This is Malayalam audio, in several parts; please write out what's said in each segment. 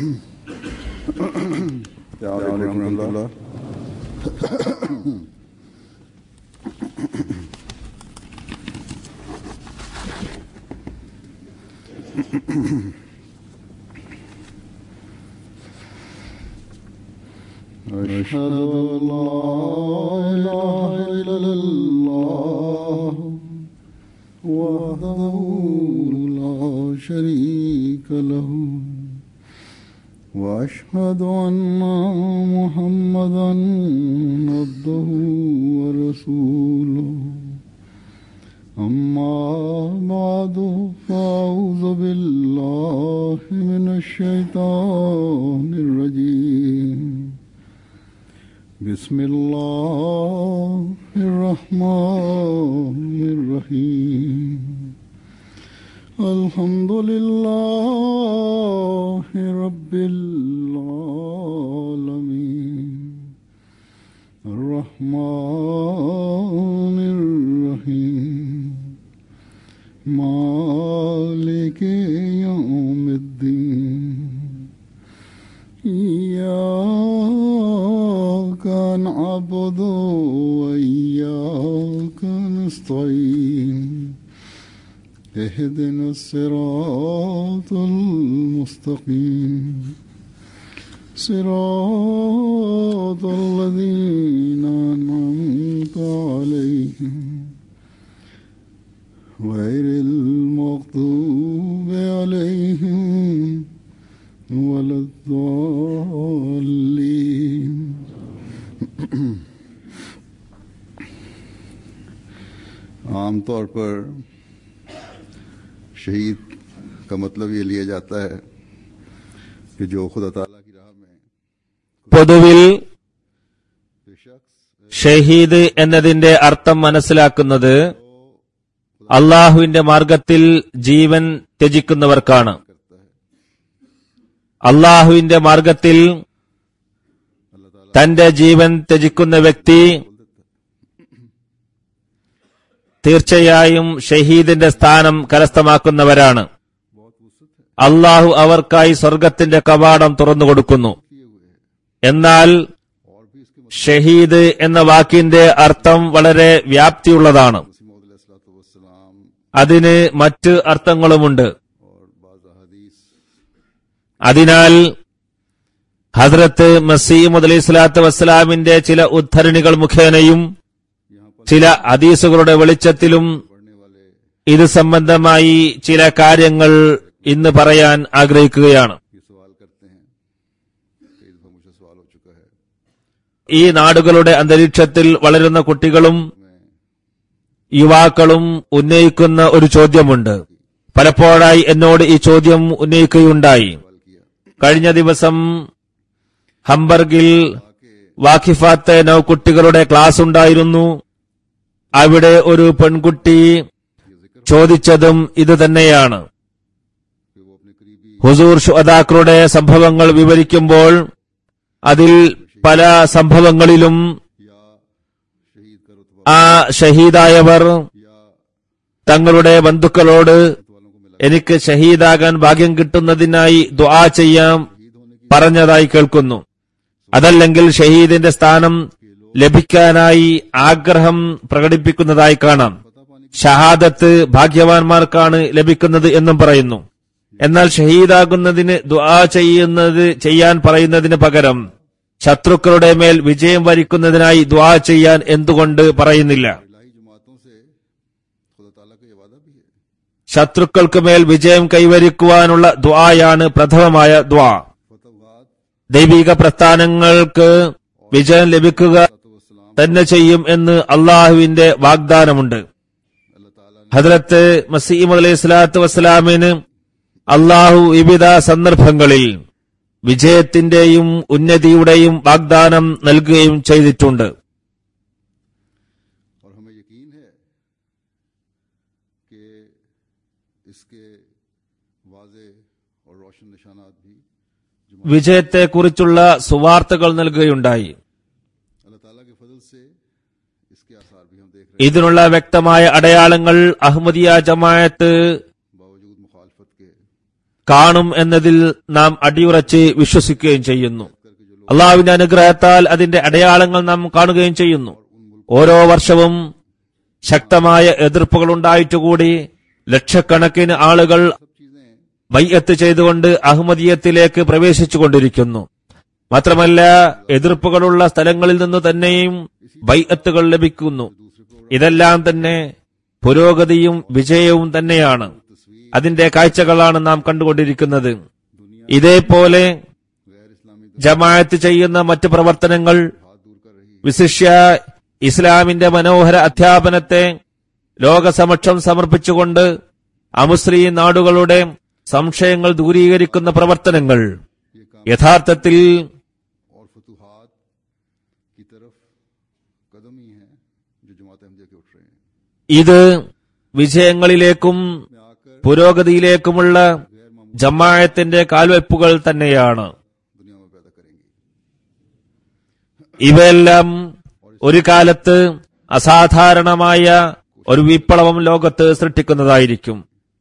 السلام عليكم ورحمة الله أشهد أن لا إله إلا الله وحده لا شريك له واشهد ان محمدا عبده ورسوله اما بعد فاعوذ بالله من الشيطان الرجيم بسم الله الرحمن الرحيم الحمد لله رب العالمين الرحمن الرحيم مالك يوم الدين إياك نعبد وإياك نستعين اهدنا الصراط المستقيم صراط الذين أنعمت عليهم غير المغضوب عليهم ولا الضالين आमतौर पर शहीद का मतलब ये लिया जाता है कि जो खुदा ताला की राह में പൊതുവിൽ जो शख्स ഷഹീദ് എന്നതിന്റെ അർത്ഥം മനസ്സിലാക്കുന്നത് അള്ളാഹുവിന്റെ മാർഗത്തിൽ ജീവൻ ത്യജിക്കുന്നവർക്കാണ് करता है അള്ളാഹുവിന്റെ മാർഗത്തിൽ अल्लाह ताला തന്റെ ജീവൻ ത്യജിക്കുന്ന വ്യക്തി തീർച്ചയായും ഷഹീദിന്റെ സ്ഥാനം കരസ്ഥമാക്കുന്നവരാണ് बहुत वसत है അള്ളാഹു അവർക്കായി സ്വർഗത്തിന്റെ കവാടം തുറന്നു കൊടുക്കുന്നു किए हुए हैं എന്നാൽ और भी इसके ഷഹീദ് എന്ന വാക്കിന്റെ അർത്ഥം വളരെ വ്യാപ്തിയുള്ളതാണ് मसीम അതിന് മറ്റ് അർത്ഥങ്ങളുമുണ്ട് और बाज हदीस അതിനാൽ ഹസ്രത്ത് മസീമുദ് അലൈഹി സ്വലാത്തു വസ്സലാമിന്റെ ചില ഉദ്ധരണികൾ മുഖേനയും यहाँ पर ചില ഹദീസുകളുടെ വെളിച്ചത്തിലും पढ़ने वाले ഇത് സംബന്ധമായി ചില കാര്യങ്ങൾ ഇന്ന് പറയാൻ ആഗ്രഹിക്കുകയാണ് ये सवाल करते हैं कई दफा मुझसे सवाल हो चुका है ഈ നാടുകളുടെ അന്തരീക്ഷത്തിൽ വളരുന്ന കുട്ടികളും मैं യുവാക്കളും ഉന്നയിക്കുന്ന ഒരു ചോദ്യമുണ്ട് പലപ്പോഴായി എന്നോട് ഈ ചോദ്യം ഉന്നയിക്കുകയുണ്ടായി सवाल किया കഴിഞ്ഞ ദിവസം ഹംബർഗിൽ कि വാഖിഫാത്ത് നൗ കുട്ടികളുടെ ക്ലാസ് ഉണ്ടായിരുന്നു അവിടെ ഒരു പെൺകുട്ടി ये जिक्र ചോദിച്ചതും ഇത് തന്നെയാണ് कि वो अपने करीबी ഹുസൂർ ഷുഹദാക്കളുടെ സംഭവങ്ങൾ വിവരിക്കുമ്പോൾ അതിൽ പല സംഭവങ്ങളിലും या शहीद का रुतबा ആ ഷഹീദായവർ या തങ്ങളുടെ ബന്ധുക്കളോട് वालों को मिला എനിക്ക് ഷഹീദാകാൻ ഭാഗ്യം കിട്ടുന്നതിനായി ദുആ ചെയ്യാം शहीद होने की പറഞ്ഞതായി കേൾക്കുന്നു അതല്ലെങ്കിൽ ഷഹീദിന്റെ സ്ഥാനം ലഭിക്കാനായി ആഗ്രഹം പ്രകടിപ്പിക്കുന്നതായി കാണാം पता पाने ഷഹാദത്ത് ഭാഗ്യവാന്മാർക്കാണ് ലഭിക്കുന്നത് എന്നും പറയുന്നു എന്നാൽ ഷഹീദാകുന്നതിന് ദുആ ചെയ്യുന്നത് ചെയ്യാൻ പറയുന്നതിന് പകരം ശത്രുക്കളുടെ മേൽ വിജയം വരിക്കുന്നതിനായി ദുആ ചെയ്യാൻ എന്തുകൊണ്ട് പറയുന്നില്ല इलाही जमातों से खुदा ताला का ये वादा भी है ശത്രുക്കൾക്ക് മേൽ വിജയം കൈവരിക്കുവാനുള്ള ദുആയാണ് പ്രഥമമായ ദുആ फतवात ദൈവിക പ്രസ്ഥാനങ്ങൾക്ക് വിജയം ലഭിക്കുക वसलाम തന്നെ ചെയ്യും എന്ന് അള്ളാഹുവിന്റെ വാഗ്ദാനമുണ്ട് अल्लाह ताला ने ഹദ്രത്ത് മസീം അലൈഹി സ്വലാത്തു വസ്സലാമിന് അള്ളാഹു വിവിധ സന്ദർഭങ്ങളിൽ വിജയത്തിന്റെയും ഉന്നതിയുടെയും വാഗ്ദാനം നൽകുകയും ചെയ്തിട്ടുണ്ട് और हमें यकीन है कि इसके वाजे और रोशन निशानात भी जो വിജയത്തെക്കുറിച്ചുള്ള സുവാർത്തകൾ നൽകുകയുണ്ടായി अल्लाह ताला के फजल से इसके आसार भी हम देख रहे ഇതിനുള്ള വ്യക്തമായ അടയാളങ്ങൾ അഹമ്മദിയ ജമായത്ത് हैं बावजूद मुखालफत के കാണും എന്നതിൽ നാം അടിയുറച്ച് വിശ്വസിക്കുകയും ചെയ്യുന്നു അള്ളാഹുവിന്റെ അനുഗ്രഹത്താൽ അതിന്റെ അടയാളങ്ങൾ നാം കാണുകയും ചെയ്യുന്നു ഓരോ വർഷവും ശക്തമായ എതിർപ്പുകൾ ഉണ്ടായിട്ടുകൂടി ലക്ഷക്കണക്കിന് ആളുകൾ ബയ്യത്ത് ചെയ്തുകൊണ്ട് അഹമ്മദീയത്തിലേക്ക് പ്രവേശിച്ചുകൊണ്ടിരിക്കുന്നു മാത്രമല്ല എതിർപ്പുകളുള്ള സ്ഥലങ്ങളിൽ നിന്ന് തന്നെയും ബൈഅത്തുകൾ ലഭിക്കുന്നു ഇതെല്ലാം തന്നെ പുരോഗതിയും വിജയവും തന്നെയാണ് അതിന്റെ കാഴ്ചകളാണ് നാം കണ്ടുകൊണ്ടിരിക്കുന്നത് ഇതേപോലെ ജമാഅത്ത് ചെയ്യുന്ന മറ്റ് പ്രവർത്തനങ്ങൾ വിശിഷ്യ ഇസ്ലാമിന്റെ മനോഹര അധ്യാപനത്തെ ലോകസമക്ഷം സമർപ്പിച്ചുകൊണ്ട് അമുസ്ലിം നാടുകളുടെ സംശയങ്ങൾ ദൂരീകരിക്കുന്ന പ്രവർത്തനങ്ങൾ യഥാർത്ഥത്തിൽ और फतूहात की तरफ कदम ही है जो जमात अहमदिया के उठ रहे हैं ഇത് വിജയങ്ങളിലേക്കും പുരോഗതിയിലേക്കുമുള്ള ജമായത്തിന്റെ കാൽവെപ്പുകൾ തന്നെയാണ് दुनिया में पैदा करेंगी ഇവയെല്ലാം ഒരു കാലത്ത് അസാധാരണമായ ഒരു വിപ്ലവം ലോകത്ത് സൃഷ്ടിക്കുന്നതായിരിക്കും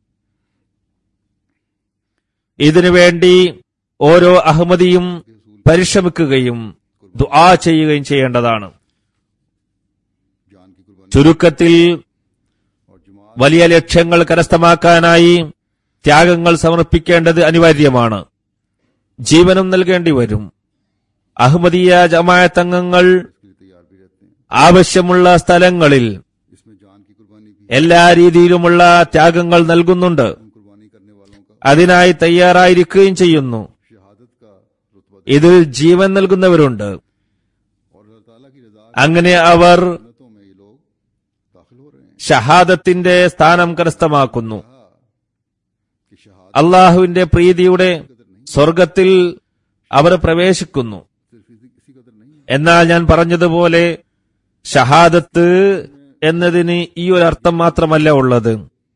ഇതിനുവേണ്ടി ഓരോ അഹമ്മദിയും പരിശ്രമിക്കുകയും ദുആ ചെയ്യുകയും ചെയ്യേണ്ടതാണ് जान की कुर्बानी ചുരുക്കത്തിൽ और जमात വലിയ ലക്ഷ്യങ്ങൾ കരസ്ഥമാക്കാനായി ത്യാഗങ്ങൾ സമർപ്പിക്കേണ്ടത് അനിവാര്യമാണ് ജീവനും നൽകേണ്ടി വരും അഹമ്മദീയ ജമാഅത്തംഗങ്ങൾ के लिए तैयार भी रहते हैं ആവശ്യമുള്ള സ്ഥലങ്ങളിൽ इसमें जान की कुर्बानी भी എല്ലാ രീതിയിലുമുള്ള ത്യാഗങ്ങൾ നൽകുന്നുണ്ട് उन कुर्बानी करने वालों का അതിനായി തയ്യാറായിരിക്കുകയും ചെയ്യുന്നു शहादत का रुतबा ഇതിൽ ജീവൻ നൽകുന്നവരുണ്ട് और अल्लाह ताला की रजा അങ്ങനെ അവർ जन्नतों में ये लोग दाखिल हो रहे हैं ഷഹാദത്തിന്റെ സ്ഥാനം കരസ്ഥമാക്കുന്നു कहा कि शहादत അള്ളാഹുവിന്റെ പ്രീതിയുടെ സ്വർഗത്തിൽ അവർ പ്രവേശിക്കുന്നു सिर्फ इसी इसी कदर नहीं है എന്നാൽ ഞാൻ പറഞ്ഞതുപോലെ ഷഹാദത്ത് എന്നതിന് ഈ ഒരു അർത്ഥം മാത്രമല്ല ഉള്ളത്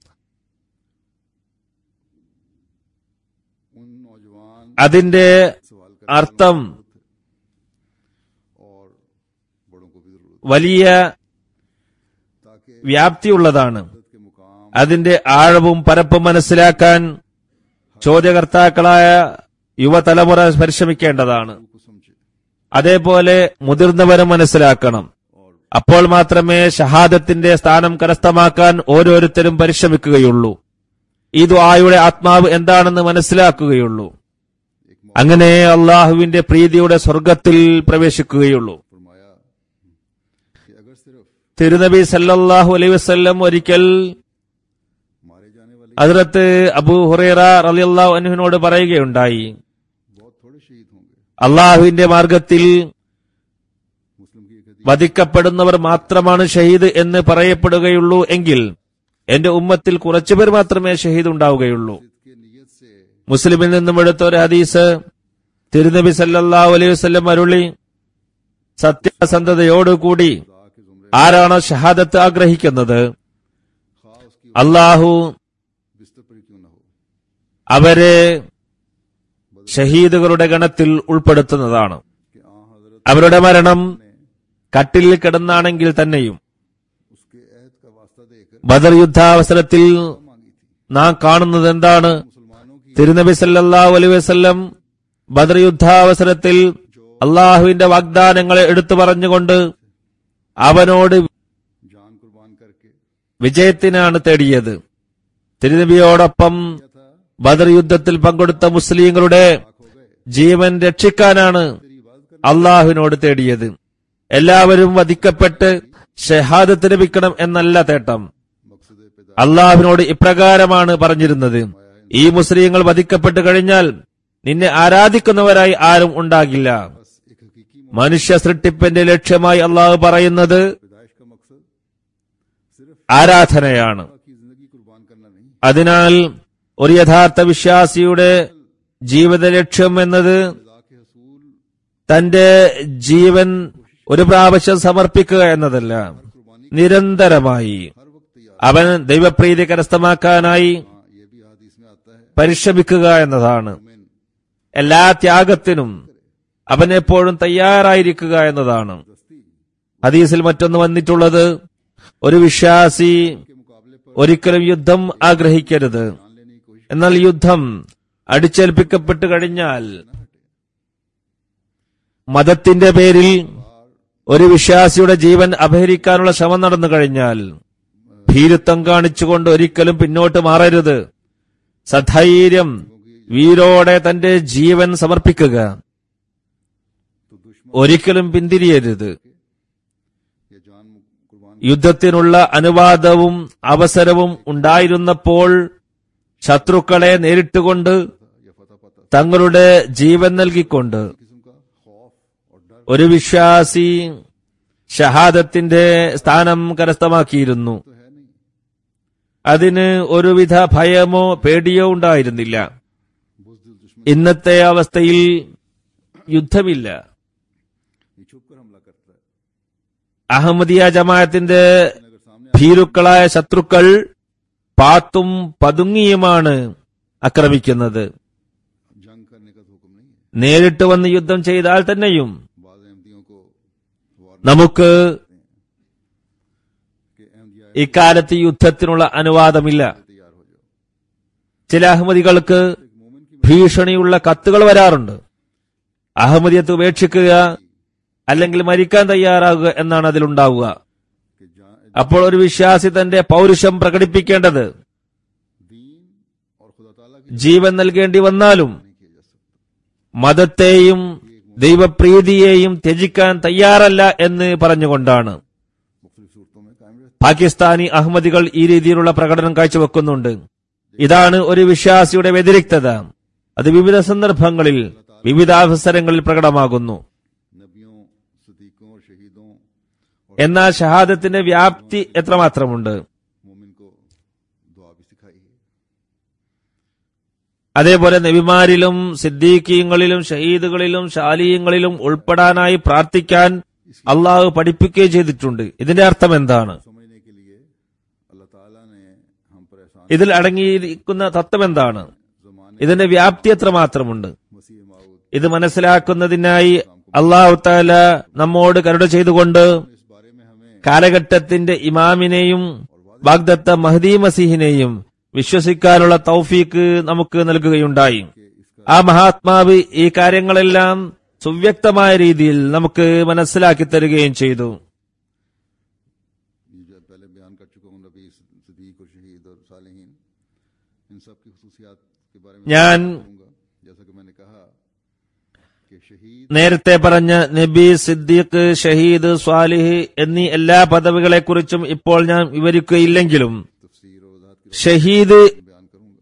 उन नौजवान അതിന്റെ सवाल അർത്ഥം और बड़ों को भी जरूरत വലിയ ताकि വ്യാപ്തിയുള്ളതാണ് शहादत के मुकाम അതിന്റെ ആഴവും പരപ്പും മനസ്സിലാക്കാൻ ചോദ്യകർത്താക്കളായ യുവതലമുറ പരിശ്രമിക്കേണ്ടതാണ് को समझे അതേപോലെ മുതിർന്നവരും മനസ്സിലാക്കണം അപ്പോൾ മാത്രമേ ഷഹാദത്തിന്റെ സ്ഥാനം കരസ്ഥമാക്കാൻ ഓരോരുത്തരും പരിശ്രമിക്കുകയുള്ളൂ ഈ ദുആയുടെ ആത്മാവ് എന്താണെന്ന് മനസ്സിലാക്കുകയുള്ളൂ അങ്ങനെ അള്ളാഹുവിന്റെ പ്രീതിയുടെ സ്വർഗത്തിൽ പ്രവേശിക്കുകയുള്ളൂ फरमाया कि अगर सिर्फ തിരുനബി സല്ലല്ലാഹു അലൈഹി വസല്ലം ഒരിക്കൽ मारे जाने वाले ഹദ്രത്ത് അബൂ ഹുറൈറ റളിയല്ലാഹു അൻഹുവിനോട് പറയുകയുണ്ടായി बहुत थोड़े शहीद होंगे അള്ളാഹുവിന്റെ മാർഗത്തിൽ मुस्लिम की एक हदीस വധിക്കപ്പെടുന്നവർ മാത്രമാണ് ഷഹീദ് എന്ന് പറയപ്പെടുകയുള്ളൂ എങ്കിൽ എന്റെ ഉമ്മത്തിൽ കുറച്ചുപേർ മാത്രമേ ഷഹീദ് ഉണ്ടാവുകയുള്ളൂ के नियत से മുസ്ലിമിൽ നിന്നും എടുത്ത ഒരു ഹദീസ് തിരുനബി സല്ലല്ലാഹു അലൈഹി വസല്ലം അരുളി സത്യസന്ധതയോടുകൂടി खुदा के जुमरे ആരാണോ ഷഹാദത്ത് ആഗ്രഹിക്കുന്നത് खा उसकी അള്ളാഹു बिस्तर पर ही क्यों ना हो അവരെ ഷഹീദുകളുടെ ഗണത്തിൽ ഉൾപ്പെടുത്തുന്നതാണ് कि आ हजरत അവരുടെ മരണം ने കട്ടിലിൽ കിടന്നാണെങ്കിൽ തന്നെയും उसके अहद का वास्ता देकर ബദർ യുദ്ധാവസരത്തിൽ मांगी थी നാം കാണുന്നത് എന്താണ് मुसलमानों की തിരുനബി സല്ലല്ലാഹു അലൈഹി വസല്ലം ബദർ യുദ്ധാവസരത്തിൽ അള്ളാഹുവിന്റെ വാഗ്ദാനങ്ങളെ എടുത്തു പറഞ്ഞുകൊണ്ട് അവനോട് जान कुर्बान करके വിജയത്തിനാണ് തേടിയത് തിരുനബിയോടൊപ്പം क्या था ബദർ യുദ്ധത്തിൽ പങ്കെടുത്ത മുസ്ലിങ്ങളുടെ हो गए ജീവൻ രക്ഷിക്കാനാണ് तेरी इबादत അള്ളാഹുവിനോട് തേടിയത് എല്ലാവരും വധിക്കപ്പെട്ട് ഷഹാദത്ത് ലഭിക്കണം എന്നല്ല തേട്ടം मकसद पैदा അള്ളാഹുവിനോട് ഇപ്രകാരമാണ് പറഞ്ഞിരുന്നത് ഈ മുസ്ലിങ്ങൾ വധിക്കപ്പെട്ടു കഴിഞ്ഞാൽ നിന്നെ ആരാധിക്കുന്നവരായി ആരും ഉണ്ടാകില്ല बस एक हकीकी മനുഷ്യ സൃഷ്ടിപ്പിന്റെ ലക്ഷ്യമായി അള്ളാഹു പറയുന്നത് पैदाइश का मकसद सिर्फ ആരാധനയാണ് की जिंदगी कुर्बान करना नहीं അതിനാൽ ഒരു യഥാർത്ഥ വിശ്വാസിയുടെ ജീവിത ലക്ഷ്യം എന്നത് खुदा के हसूल തന്റെ ജീവൻ ഒരു പ്രാവശ്യം സമർപ്പിക്കുക എന്നതല്ല നിരന്തരമായി हर वक्त तैयार അവൻ ദൈവപ്രീതി കരസ്ഥമാക്കാനായി हाँ ये भी हदीस में आता है പരിശ്രമിക്കുക എന്നതാണ് मोमिन എല്ലാ ത്യാഗത്തിനും അവൻ എപ്പോഴും തയ്യാറായിരിക്കുക എന്നതാണ് दस्ती ഹദീസിൽ മറ്റൊന്ന് വന്നിട്ടുള്ളത് ഒരു വിശ്വാസി के मुकाबले पर ഒരിക്കലും യുദ്ധം ആഗ്രഹിക്കരുത് जान लेने की कोशिश എന്നാൽ യുദ്ധം അടിച്ചേൽപ്പിക്കപ്പെട്ടു കഴിഞ്ഞാൽ മതത്തിന്റെ പേരിൽ ഒരു വിശ്വാസിയുടെ ജീവൻ അപഹരിക്കാനുള്ള ശ്രമം നടന്നു കഴിഞ്ഞാൽ ഭീരുത്വം കാണിച്ചുകൊണ്ട് ഒരിക്കലും പിന്നോട്ട് മാറരുത് സധൈര്യം വീരോടെ തന്റെ ജീവൻ സമർപ്പിക്കുക तो दुश्मन ഒരിക്കലും പിന്തിരിയരുത് ये जान कुर्बान യുദ്ധത്തിനുള്ള അനുവാദവും അവസരവും ഉണ്ടായിരുന്നപ്പോൾ ശത്രുക്കളെ നേരിട്ടുകൊണ്ട് या फतह पता തങ്ങളുടെ ജീവൻ നൽകിക്കൊണ്ട് किस्म का खौफ और डर ഒരു വിശ്വാസി ഷഹാദത്തിന്റെ സ്ഥാനം കരസ്ഥമാക്കിയിരുന്നു तो है नहीं അതിന് ഒരുവിധ ഭയമോ പേടിയോ ഉണ്ടായിരുന്നില്ല बुजदिल दुश्मन ഇന്നത്തെ അവസ്ഥയിൽ യുദ്ധമില്ല ये छुप कर हमला करता है അഹമ്മദിയ ജമാഅത്തിന്റെ लेकिन अगर सामने ഭീരുക്കളായ ശത്രുക്കൾ പാത്തും പതുങ്ങിയുമാണ് ആക്രമിക്കുന്നത് जंग करने का तो हुक्म नहीं है നേരിട്ട് വന്ന് യുദ്ധം ചെയ്താൽ തന്നെയും बाद अहमदियों को वार നമുക്ക് के अहमदिया ഇക്കാലത്ത് യുദ്ധത്തിനുള്ള അനുവാദമില്ല तैयार हो जाओ ചില അഹമ്മദികൾക്ക് एक मोमिन की ഭീഷണിയുള്ള കത്തുകൾ വരാറുണ്ട് അഹമ്മദിയത്ത് ഉപേക്ഷിക്കുക അല്ലെങ്കിൽ മരിക്കാൻ തയ്യാറാകുക എന്നാണ് അതിലുണ്ടാവുക कि जान അപ്പോൾ ഒരു വിശ്വാസി തന്റെ പൗരുഷം പ്രകടിപ്പിക്കേണ്ടത് दीन और खुदा ताला की ജീവൻ നൽകേണ്ടി വന്നാലും नहीं किया जा सकता മതത്തെയും ദൈവപ്രീതിയെയും ത്യജിക്കാൻ തയ്യാറല്ല എന്ന് പറഞ്ഞുകൊണ്ടാണ് मुख्तलिफ सूरतों में कायम रहता പാകിസ്ഥാനി അഹമ്മദികൾ ഈ രീതിയിലുള്ള പ്രകടനം കാഴ്ചവെക്കുന്നുണ്ട് ഇതാണ് ഒരു വിശ്വാസിയുടെ വ്യതിരിക്തത അത് വിവിധ സന്ദർഭങ്ങളിൽ വിവിധ അവസരങ്ങളിൽ പ്രകടമാകുന്നു है नबियों सदीकों और शहीदों और എന്നാൽ ഷഹാദത്തിന്റെ വ്യാപ്തി എത്രമാത്രമുണ്ട് मोमिन को दुआ भी सिखाई है അതേപോലെ നബിമാരിലും സിദ്ദീഖീങ്ങളിലും ഷഹീദുകളിലും ഷാലീയങ്ങളിലും ഉൾപ്പെടാനായി പ്രാർത്ഥിക്കാൻ അള്ളാഹു പഠിപ്പിക്കുകയും ചെയ്തിട്ടുണ്ട് ഇതിന്റെ അർത്ഥം എന്താണ് समझने के लिए अल्लाह ताला ने हम पर एहसान ഇതിൽ അടങ്ങിയിരിക്കുന്ന തത്വം എന്താണ് जमाने ഇതിന്റെ വ്യാപ്തി എത്രമാത്രമുണ്ട് मसीह माऊद ഇത് മനസ്സിലാക്കുന്നതിനായി അള്ളാഹു താല നമ്മോട് കരുണ ചെയ്തുകൊണ്ട് इस बारे में हमें കാലഘട്ടത്തിന്റെ ഇമാമിനെയും വാഗ്ദത്ത മഹദീ മസീഹിനെയും വിശ്വസിക്കാനുള്ള തൗഫീക്ക് നമുക്ക് നൽകുകയുണ്ടായി कि इसका ആ മഹാത്മാവ് ഈ കാര്യങ്ങളെല്ലാം സുവ്യക്തമായ രീതിയിൽ നമുക്ക് മനസ്സിലാക്കി തരികയും ചെയ്തു ये जो पहले बयान कर चुका हूँ नबी सदीक और शहीद और सालहीन इन सब की खसूसियात के बारे में ഞാൻ कहूंगा जैसा कि मैंने कहा कि शहीद നേരത്തെ പറഞ്ഞ നബി സിദ്ദീഖ് ഷഹീദ് സ്വാലിഹ് എന്നീ എല്ലാ പദവികളെക്കുറിച്ചും ഇപ്പോൾ ഞാൻ വിവരിക്കുകയില്ലെങ്കിലും तफसीर और वजाहत के ഷഹീദ് बारे में बयान करूंगा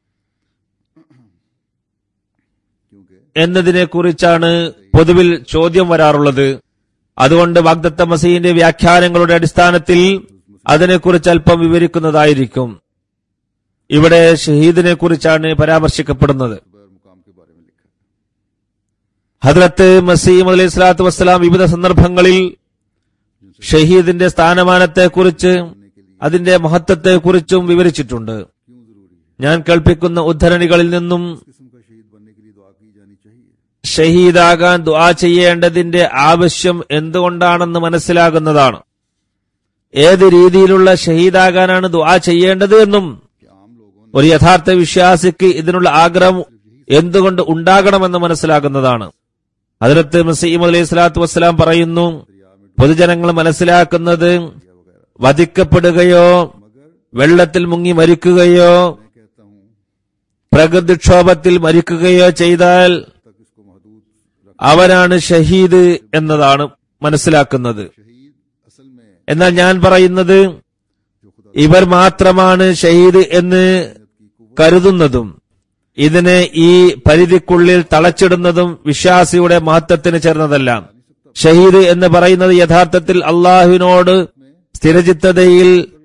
क्योंकि എന്നതിനെ കുറിച്ചാണ് പൊതുവിൽ ചോദ്യം വരാറുള്ളത് അതുകൊണ്ട് വാഗ്ദത്ത മസീന്റെ വ്യാഖ്യാനങ്ങളുടെ അടിസ്ഥാനത്തിൽ അതിനെക്കുറിച്ച് അല്പം വിവരിക്കുന്നതായിരിക്കും ഇവിടെ ഷഹീദിനെ കുറിച്ചാണ് പരാമർശിക്കപ്പെടുന്നത് बर मुकाम के बारे में लिखा है ഹദ്രത്ത് മസീം അലൈഹി സ്വലാത്തു വസ്സലാം വിവിധ സന്ദർഭങ്ങളിൽ ഷഹീദിന്റെ സ്ഥാനമാനത്തെക്കുറിച്ച് അതിന്റെ മഹത്വത്തെക്കുറിച്ചും വിവരിച്ചിട്ടുണ്ട് क्यों जरूरी है ഞാൻ കേൾപ്പിക്കുന്ന ഉദ്ധരണികളിൽ നിന്നും इस किस्म का शहीद बनने के लिए दुआ की जानी चाहिए ഷഹീദാകാൻ ദുആ ചെയ്യേണ്ടതിന്റെ ആവശ്യം എന്തുകൊണ്ടാണെന്ന് മനസ്സിലാകുന്നതാണ് ഏത് രീതിയിലുള്ള ഷഹീദാകാനാണ് ദുആ ചെയ്യേണ്ടത് എന്നും कि आम लोगों ने ഒരു യഥാർത്ഥ വിശ്വാസിക്ക് ഇതിനുള്ള ആഗ്രഹം എന്തുകൊണ്ട് ഉണ്ടാകണമെന്ന് മനസ്സിലാകുന്നതാണ് അതിലത്ത് മസീം അലൈഹി സ്വലാത്തു വസ്സലാം പറയുന്നു दरिया में പൊതുജനങ്ങൾ മനസ്സിലാക്കുന്നത് डूबा वगैरह വധിക്കപ്പെടുകയോ मगर വെള്ളത്തിൽ മുങ്ങി മരിക്കുകയോ मैं कहता हूँ പ്രകൃതിക്ഷോഭത്തിൽ മരിക്കുകയോ ചെയ്താൽ तक इसको महदूद रख അവനാണ് ഷഹീദ് എന്നതാണ് മനസ്സിലാക്കുന്നത് शहीद असल में എന്നാൽ ഞാൻ പറയുന്നത് जो खुदा ഇവർ മാത്രമാണ് ഷഹീദ് എന്ന് കരുതുന്നതും ഇതിനെ ഈ പരിധിക്കുള്ളിൽ തളച്ചിടുന്നതും വിശ്വാസിയുടെ മഹത്വത്തിന് ചേർന്നതല്ല ഷഹീദ് എന്ന് പറയുന്നത് യഥാർത്ഥത്തിൽ അള്ളാഹുവിനോട് സ്ഥിരചിത്തതയിൽ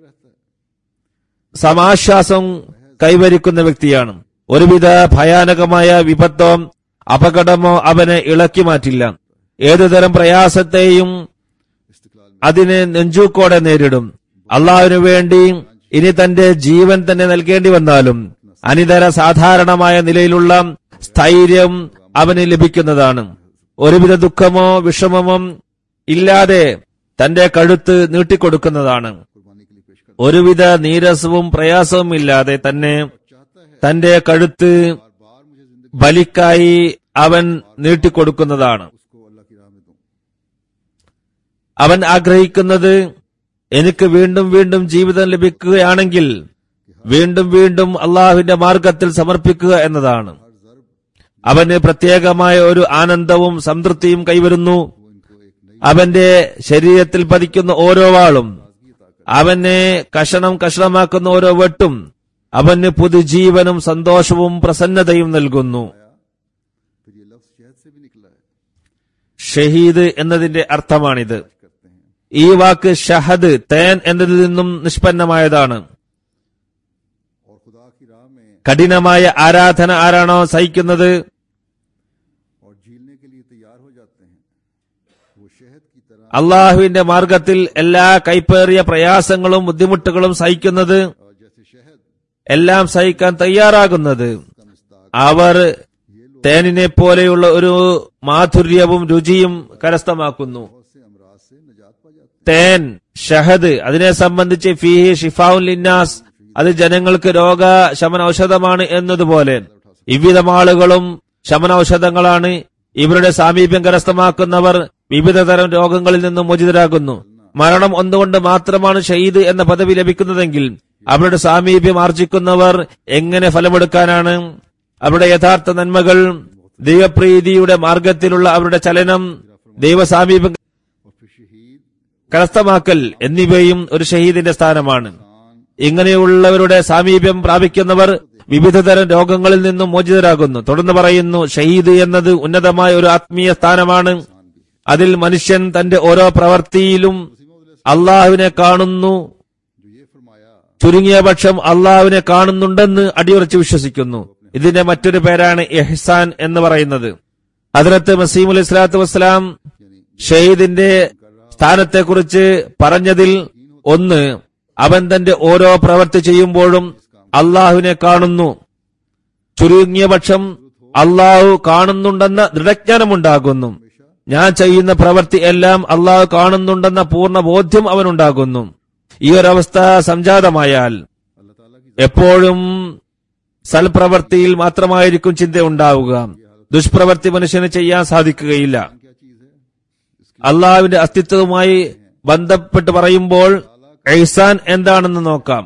സമാശ്വാസം കൈവരിക്കുന്ന വ്യക്തിയാണ് ഒരുവിധ ഭയാനകമായ വിപത്തോ അപകടമോ അവനെ ഇളക്കി മാറ്റില്ല ഏതുതരം പ്രയാസത്തെയും इस्तिकलाल में അതിനെ നെഞ്ചൂക്കോടെ നേരിടും അള്ളാഹുവിനു വേണ്ടി ഇനി തന്റെ ജീവൻ തന്നെ നൽകേണ്ടി വന്നാലും അനിതര സാധാരണമായ നിലയിലുള്ള സ്ഥൈര്യം അവന് ലഭിക്കുന്നതാണ് ഒരുവിധ ദുഃഖമോ വിഷമമോ ഇല്ലാതെ തന്റെ കഴുത്ത് നീട്ടിക്കൊടുക്കുന്നതാണ് कुर्बानी के लिए पेश कर ഒരുവിധ നീരസവും പ്രയാസവും ഇല്ലാതെ തന്നെ चाहता है തന്റെ കഴുത്ത് बार बार ബലിക്കായി അവൻ നീട്ടിക്കൊടുക്കുന്നതാണ് उसको अल्लाह की राह में दूं അവൻ ആഗ്രഹിക്കുന്നത് എനിക്ക് വീണ്ടും വീണ്ടും ജീവിതം ലഭിക്കുകയാണെങ്കിൽ വീണ്ടും വീണ്ടും അള്ളാഹുവിന്റെ മാർഗത്തിൽ സമർപ്പിക്കുക എന്നതാണ് हर जरब അവന് പ്രത്യേകമായ ഒരു ആനന്ദവും സംതൃപ്തിയും കൈവരുന്നു वो इनको एक नई അവന്റെ ശരീരത്തിൽ പതിക്കുന്ന ഓരോ വാളും ताजगी अता कर അവനെ കഷണം കഷണമാക്കുന്ന ഓരോ വെട്ടും അവന് പുതുജീവനും സന്തോഷവും പ്രസന്നതയും നൽകുന്നു फिर ये लफ्ज शहद से भी निकला है ഷഹീദ് എന്നതിന്റെ അർത്ഥമാണിത് करते हैं ഈ വാക്ക് ഷഹദ് തേൻ എന്നതിൽ നിന്നും നിഷ്പന്നമായതാണ് और खुदा की राह में കഠിനമായ ആരാധന ആരാണോ സഹിക്കുന്നത് और झीलने के लिए तैयार हो जाते हैं वो शहद की तरह അള്ളാഹുവിന്റെ മാർഗത്തിൽ എല്ലാ കൈപ്പേറിയ പ്രയാസങ്ങളും ബുദ്ധിമുട്ടുകളും സഹിക്കുന്നത് और जैसे शहद എല്ലാം സഹിക്കാൻ തയ്യാറാകുന്നത് का मिस्ताक അവർ തേനിനെ പോലെയുള്ള ഒരു മാധുര്യവും രുചിയും കരസ്ഥമാക്കുന്നു बहुत से अमराज से निजात पा जाते തേൻ ഷഹദ് അതിനെ സംബന്ധിച്ച് ഫീഹി ഷിഫാഉൻ ലിന്നാസ് അത് ജനങ്ങൾക്ക് രോഗ ശമന ഔഷധമാണ് എന്നതുപോലെ ഇവിധം ആളുകളും ശമന ഔഷധങ്ങളാണ് ഇവരുടെ സാമീപ്യം കരസ്ഥമാക്കുന്നവർ വിവിധ തരം രോഗങ്ങളിൽ നിന്നും മോചിതരാകുന്നു മരണം ഒന്നുകൊണ്ട് മാത്രമാണ് ഷഹീദ് എന്ന പദവി ലഭിക്കുന്നതെങ്കിൽ അവരുടെ സാമീപ്യം ആർജിക്കുന്നവർ എങ്ങനെ ഫലമെടുക്കാനാണ് അവരുടെ യഥാർത്ഥ നന്മകൾ ദൈവപ്രീതിയുടെ മാർഗത്തിലുള്ള അവരുടെ ചലനം ദൈവസാമീപ്യം हैं और फिर शहीद കരസ്ഥമാക്കൽ എന്നിവയും ഒരു ഷഹീദിന്റെ സ്ഥാനമാണ് खान ഇങ്ങനെയുള്ളവരുടെ സാമീപ്യം പ്രാപിക്കുന്നവർ വിവിധതരം രോഗങ്ങളിൽ നിന്നും മോചിതരാകുന്നു തുടർന്ന് പറയുന്നു ഷഹീദ് എന്നത് ഉന്നതമായ ഒരു ആത്മീയ സ്ഥാനമാണ് അതിൽ മനുഷ്യൻ തന്റെ ഓരോ പ്രവൃത്തിയിലും അള്ളാഹുവിനെ കാണുന്നു जो ये फरमाया ചുരുങ്ങിയ പക്ഷം അള്ളാഹുവിനെ കാണുന്നുണ്ടെന്ന് അടിയുറച്ച് വിശ്വസിക്കുന്നു ഇതിന്റെ മറ്റൊരു പേരാണ് എഹ്സാൻ എന്ന് പറയുന്നത് അതിനകത്ത് മസീം അലൈഹി സ്വലാത്തു വസ്സലാം ഷഹീദിന്റെ സ്ഥാനത്തെക്കുറിച്ച് പറഞ്ഞതിൽ ഒന്ന് അവൻ തന്റെ ഓരോ പ്രവൃത്തി ചെയ്യുമ്പോഴും അള്ളാഹുവിനെ കാണുന്നു ചുരുങ്ങിയ പക്ഷം അള്ളാഹു കാണുന്നുണ്ടെന്ന ദൃഢജ്ഞാനമുണ്ടാകുന്നു ഞാൻ ചെയ്യുന്ന പ്രവൃത്തി എല്ലാം അള്ളാഹു കാണുന്നുണ്ടെന്ന പൂർണ്ണ ബോധ്യം അവനുണ്ടാകുന്നു ഈ ഒരവസ്ഥ സംജാതമായാൽ अल्लाह ताला की എപ്പോഴും സൽപ്രവൃത്തിയിൽ മാത്രമായിരിക്കും ചിന്ത ഉണ്ടാവുക ദുഷ്പ്രവൃത്തി മനുഷ്യന് ചെയ്യാൻ സാധിക്കുകയില്ല क्या चीज है इसकी അള്ളാഹുവിന്റെ അസ്തിത്വവുമായി ബന്ധപ്പെട്ട് പറയുമ്പോൾ ഇസാൻ എന്താണെന്ന് നോക്കാം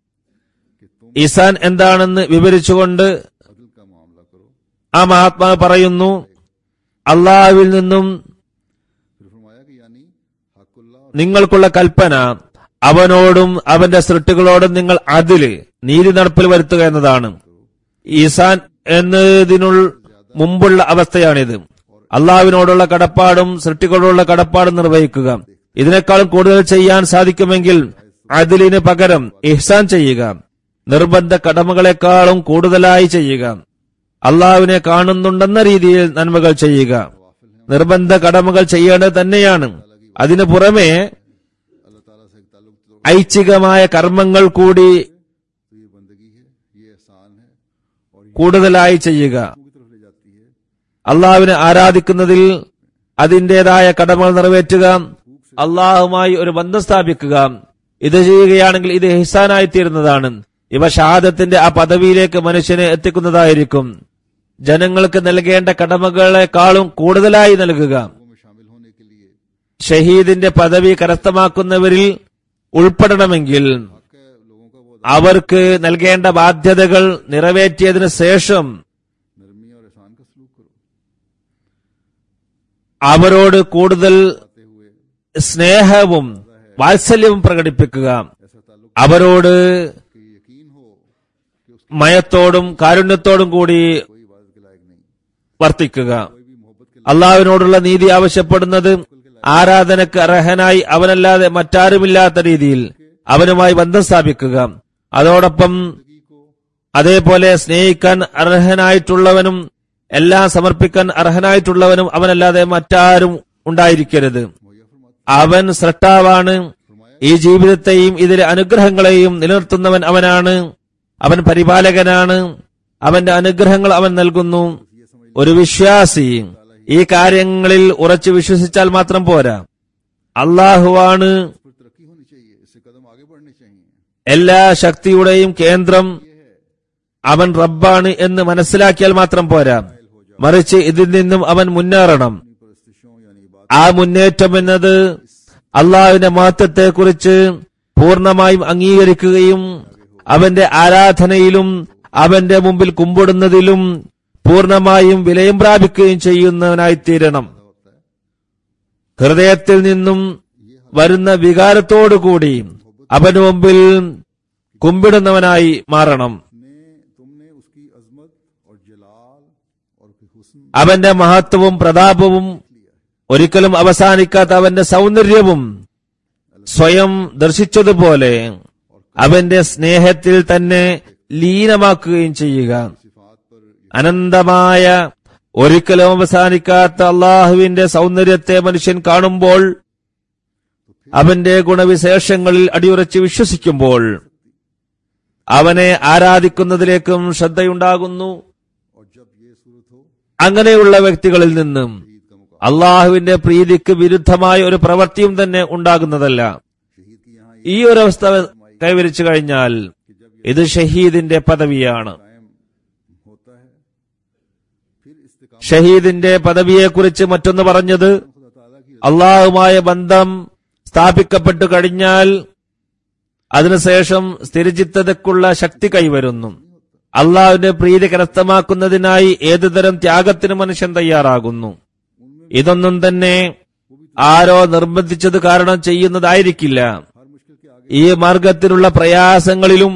कि तुम ഇസാൻ എന്താണെന്ന് വിവരിച്ചുകൊണ്ട് अदल का मामला करो ആ മഹാത്മാവ് പറയുന്നു അള്ളാഹുവിൽ നിന്നും फिर फरमाया कि यानी हकुल्ला और നിങ്ങൾക്കുള്ള കൽപ്പന അവനോടും അവന്റെ സൃഷ്ടികളോടും നിങ്ങൾ അതില് നീതി നടപ്പിൽ വരുത്തുക എന്നതാണ് ഈസാൻ എന്നതിനുൾ മുമ്പുള്ള അവസ്ഥയാണിത് അള്ളാഹുവിനോടുള്ള കടപ്പാടും സൃഷ്ടികളോടുള്ള കടപ്പാടും നിർവഹിക്കുക ഇതിനേക്കാളും കൂടുതൽ ചെയ്യാൻ സാധിക്കുമെങ്കിൽ അതിലിന് പകരം ഇഹ്സാൻ ചെയ്യുക നിർബന്ധ കടമകളെക്കാളും കൂടുതലായി ചെയ്യുക അള്ളാഹുവിനെ കാണുന്നുണ്ടെന്ന രീതിയിൽ നന്മകൾ ചെയ്യുക നിർബന്ധ കടമകൾ ചെയ്യേണ്ടത് തന്നെയാണ് അതിനു പുറമെ अल्लाह ताला से एक ताल्लुक तो ഐച്ഛികമായ കർമ്മങ്ങൾ കൂടി तो ये बंदगी है ये एहसान है और ये കൂടുതലായി ചെയ്യുക की तरफ ले जाती है അള്ളാഹുവിനെ ആരാധിക്കുന്നതിൽ അതിന്റേതായ കടമകൾ നിറവേറ്റുക അള്ളാഹുമായി ഒരു ബന്ധം സ്ഥാപിക്കുക ഇത് ചെയ്യുകയാണെങ്കിൽ ഇത് ഹിസാനായി തീരുന്നതാണ് ഇവ ഷഹാദത്തിന്റെ ആ പദവിയിലേക്ക് മനുഷ്യനെ എത്തിക്കുന്നതായിരിക്കും ജനങ്ങൾക്ക് നൽകേണ്ട കടമകളെക്കാളും കൂടുതലായി നൽകുക लोगों में शामिल होने के लिए ഷഹീദിന്റെ പദവി കരസ്ഥമാക്കുന്നവരിൽ ഉൾപ്പെടണമെങ്കിൽ हक है लोगों का वो അവർക്ക് നൽകേണ്ട ബാധ്യതകൾ നിറവേറ്റിയതിനു ശേഷം नरमी और एहसान का सलूक करो അവരോട് കൂടുതൽ आते हुए സ്നേഹവും വാത്സല്യവും പ്രകടിപ്പിക്കുക ऐसा ताल्लुक അവരോട് कि यकीन हो कि उसकी മയത്തോടും കാരുണ്യത്തോടും കൂടി कोई इबादत के लायक नहीं വർത്തിക്കുക कोई भी मोहब्बत के അള്ളാഹുവിനോടുള്ള നീതി ആവശ്യപ്പെടുന്നത് ആരാധനക്ക് അർഹനായി അവനല്ലാതെ മറ്റാരുമില്ലാത്ത രീതിയിൽ അവനുമായി ബന്ധം സ്ഥാപിക്കുക അതോടൊപ്പം जिंदगी को അതേപോലെ സ്നേഹിക്കാൻ അർഹനായിട്ടുള്ളവനും എല്ലാം സമർപ്പിക്കാൻ അർഹനായിട്ടുള്ളവനും അവനല്ലാതെ മറ്റാരും ഉണ്ടായിരിക്കരുത് मुहैया फरमाते അവൻ സൃഷ്ടാവാണ് ഈ ജീവിതത്തെയും ഇതിലെ അനുഗ്രഹങ്ങളെയും നിലനിർത്തുന്നവൻ അവനാണ് അവൻ പരിപാലകനാണ് അവന്റെ അനുഗ്രഹങ്ങൾ അവൻ നൽകുന്നു ഒരു വിശ്വാസി ഈ കാര്യങ്ങളിൽ ഉറച്ചു വിശ്വസിച്ചാൽ മാത്രം പോരാ അള്ളാഹുവാണ് पर तरक्की होनी चाहिए इससे कदम आगे बढ़ने चाहिए എല്ലാ ശക്തിയുടെയും കേന്ദ്രം ये है അവൻ റബ്ബാണ് എന്ന് മനസ്സിലാക്കിയാൽ മാത്രം പോരാ മറിച്ച് ഇതിൽ നിന്നും അവൻ മുന്നേറണം परस्तिशों यानी इबादत ആ മുന്നേറ്റം എന്നത് അള്ളാഹുവിന്റെ മഹത്വത്തെക്കുറിച്ച് പൂർണ്ണമായും അംഗീകരിക്കുകയും അവന്റെ ആരാധനയിലും അവന്റെ മുമ്പിൽ കുമ്പിടുന്നതിലും പൂർണ്ണമായും വിലയം പ്രാപിക്കുകയും ചെയ്യുന്നവനായി തീരണം ഹൃദയത്തിൽ നിന്നും വരുന്ന വികാരത്തോടുകൂടി അവന് മുമ്പിൽ കുമ്പിടുന്നവനായി മാറണം ने तुमने उसकी अजमत और जलाल और हुस्न അവന്റെ മഹത്വവും പ്രതാപവും ഒരിക്കലും അവസാനിക്കാത്ത അവന്റെ സൗന്ദര്യവും സ്വയം ദർശിച്ചതുപോലെ അവന്റെ സ്നേഹത്തിൽ തന്നെ ലീനമാക്കുകയും ചെയ്യുക सिफात पर അനന്തമായ ഒരിക്കലും അവസാനിക്കാത്ത അള്ളാഹുവിന്റെ സൗന്ദര്യത്തെ മനുഷ്യൻ കാണുമ്പോൾ അവന്റെ ഗുണവിശേഷങ്ങളിൽ അടിയുറച്ച് വിശ്വസിക്കുമ്പോൾ അവനെ ആരാധിക്കുന്നതിലേക്കും ശ്രദ്ധയുണ്ടാകുന്നു और जब ये सूरत हो അങ്ങനെയുള്ള വ്യക്തികളിൽ നിന്നും ईद का मुकाबला അള്ളാഹുവിന്റെ പ്രീതിക്ക് വിരുദ്ധമായ ഒരു പ്രവൃത്തിയും തന്നെ ഉണ്ടാകുന്നതല്ല शहीद की यहाँ ഈ ഒരു അവസ്ഥ കൈവരിച്ചു കഴിഞ്ഞാൽ ഇത് ഷഹീദിന്റെ പദവിയാണ് कायम होता है फिर इस्तिकाम ഷഹീദിന്റെ പദവിയെക്കുറിച്ച് മറ്റൊന്ന് പറഞ്ഞത് खुदा ताला की അള്ളാഹുമായ ബന്ധം സ്ഥാപിക്കപ്പെട്ടു കഴിഞ്ഞാൽ അതിനുശേഷം സ്ഥിരചിത്തതയ്ക്കുള്ള ശക്തി കൈവരുന്നു അള്ളാഹുവിന്റെ പ്രീതി കരസ്ഥമാക്കുന്നതിനായി ഏതുതരം ത്യാഗത്തിന് മനുഷ്യൻ തയ്യാറാകുന്നു ഇതൊന്നും തന്നെ ആരോ നിർബന്ധിച്ചത് കാരണം ചെയ്യുന്നതായിരിക്കില്ല हर मुश्किल के आगे ഈ മാർഗത്തിലുള്ള പ്രയാസങ്ങളിലും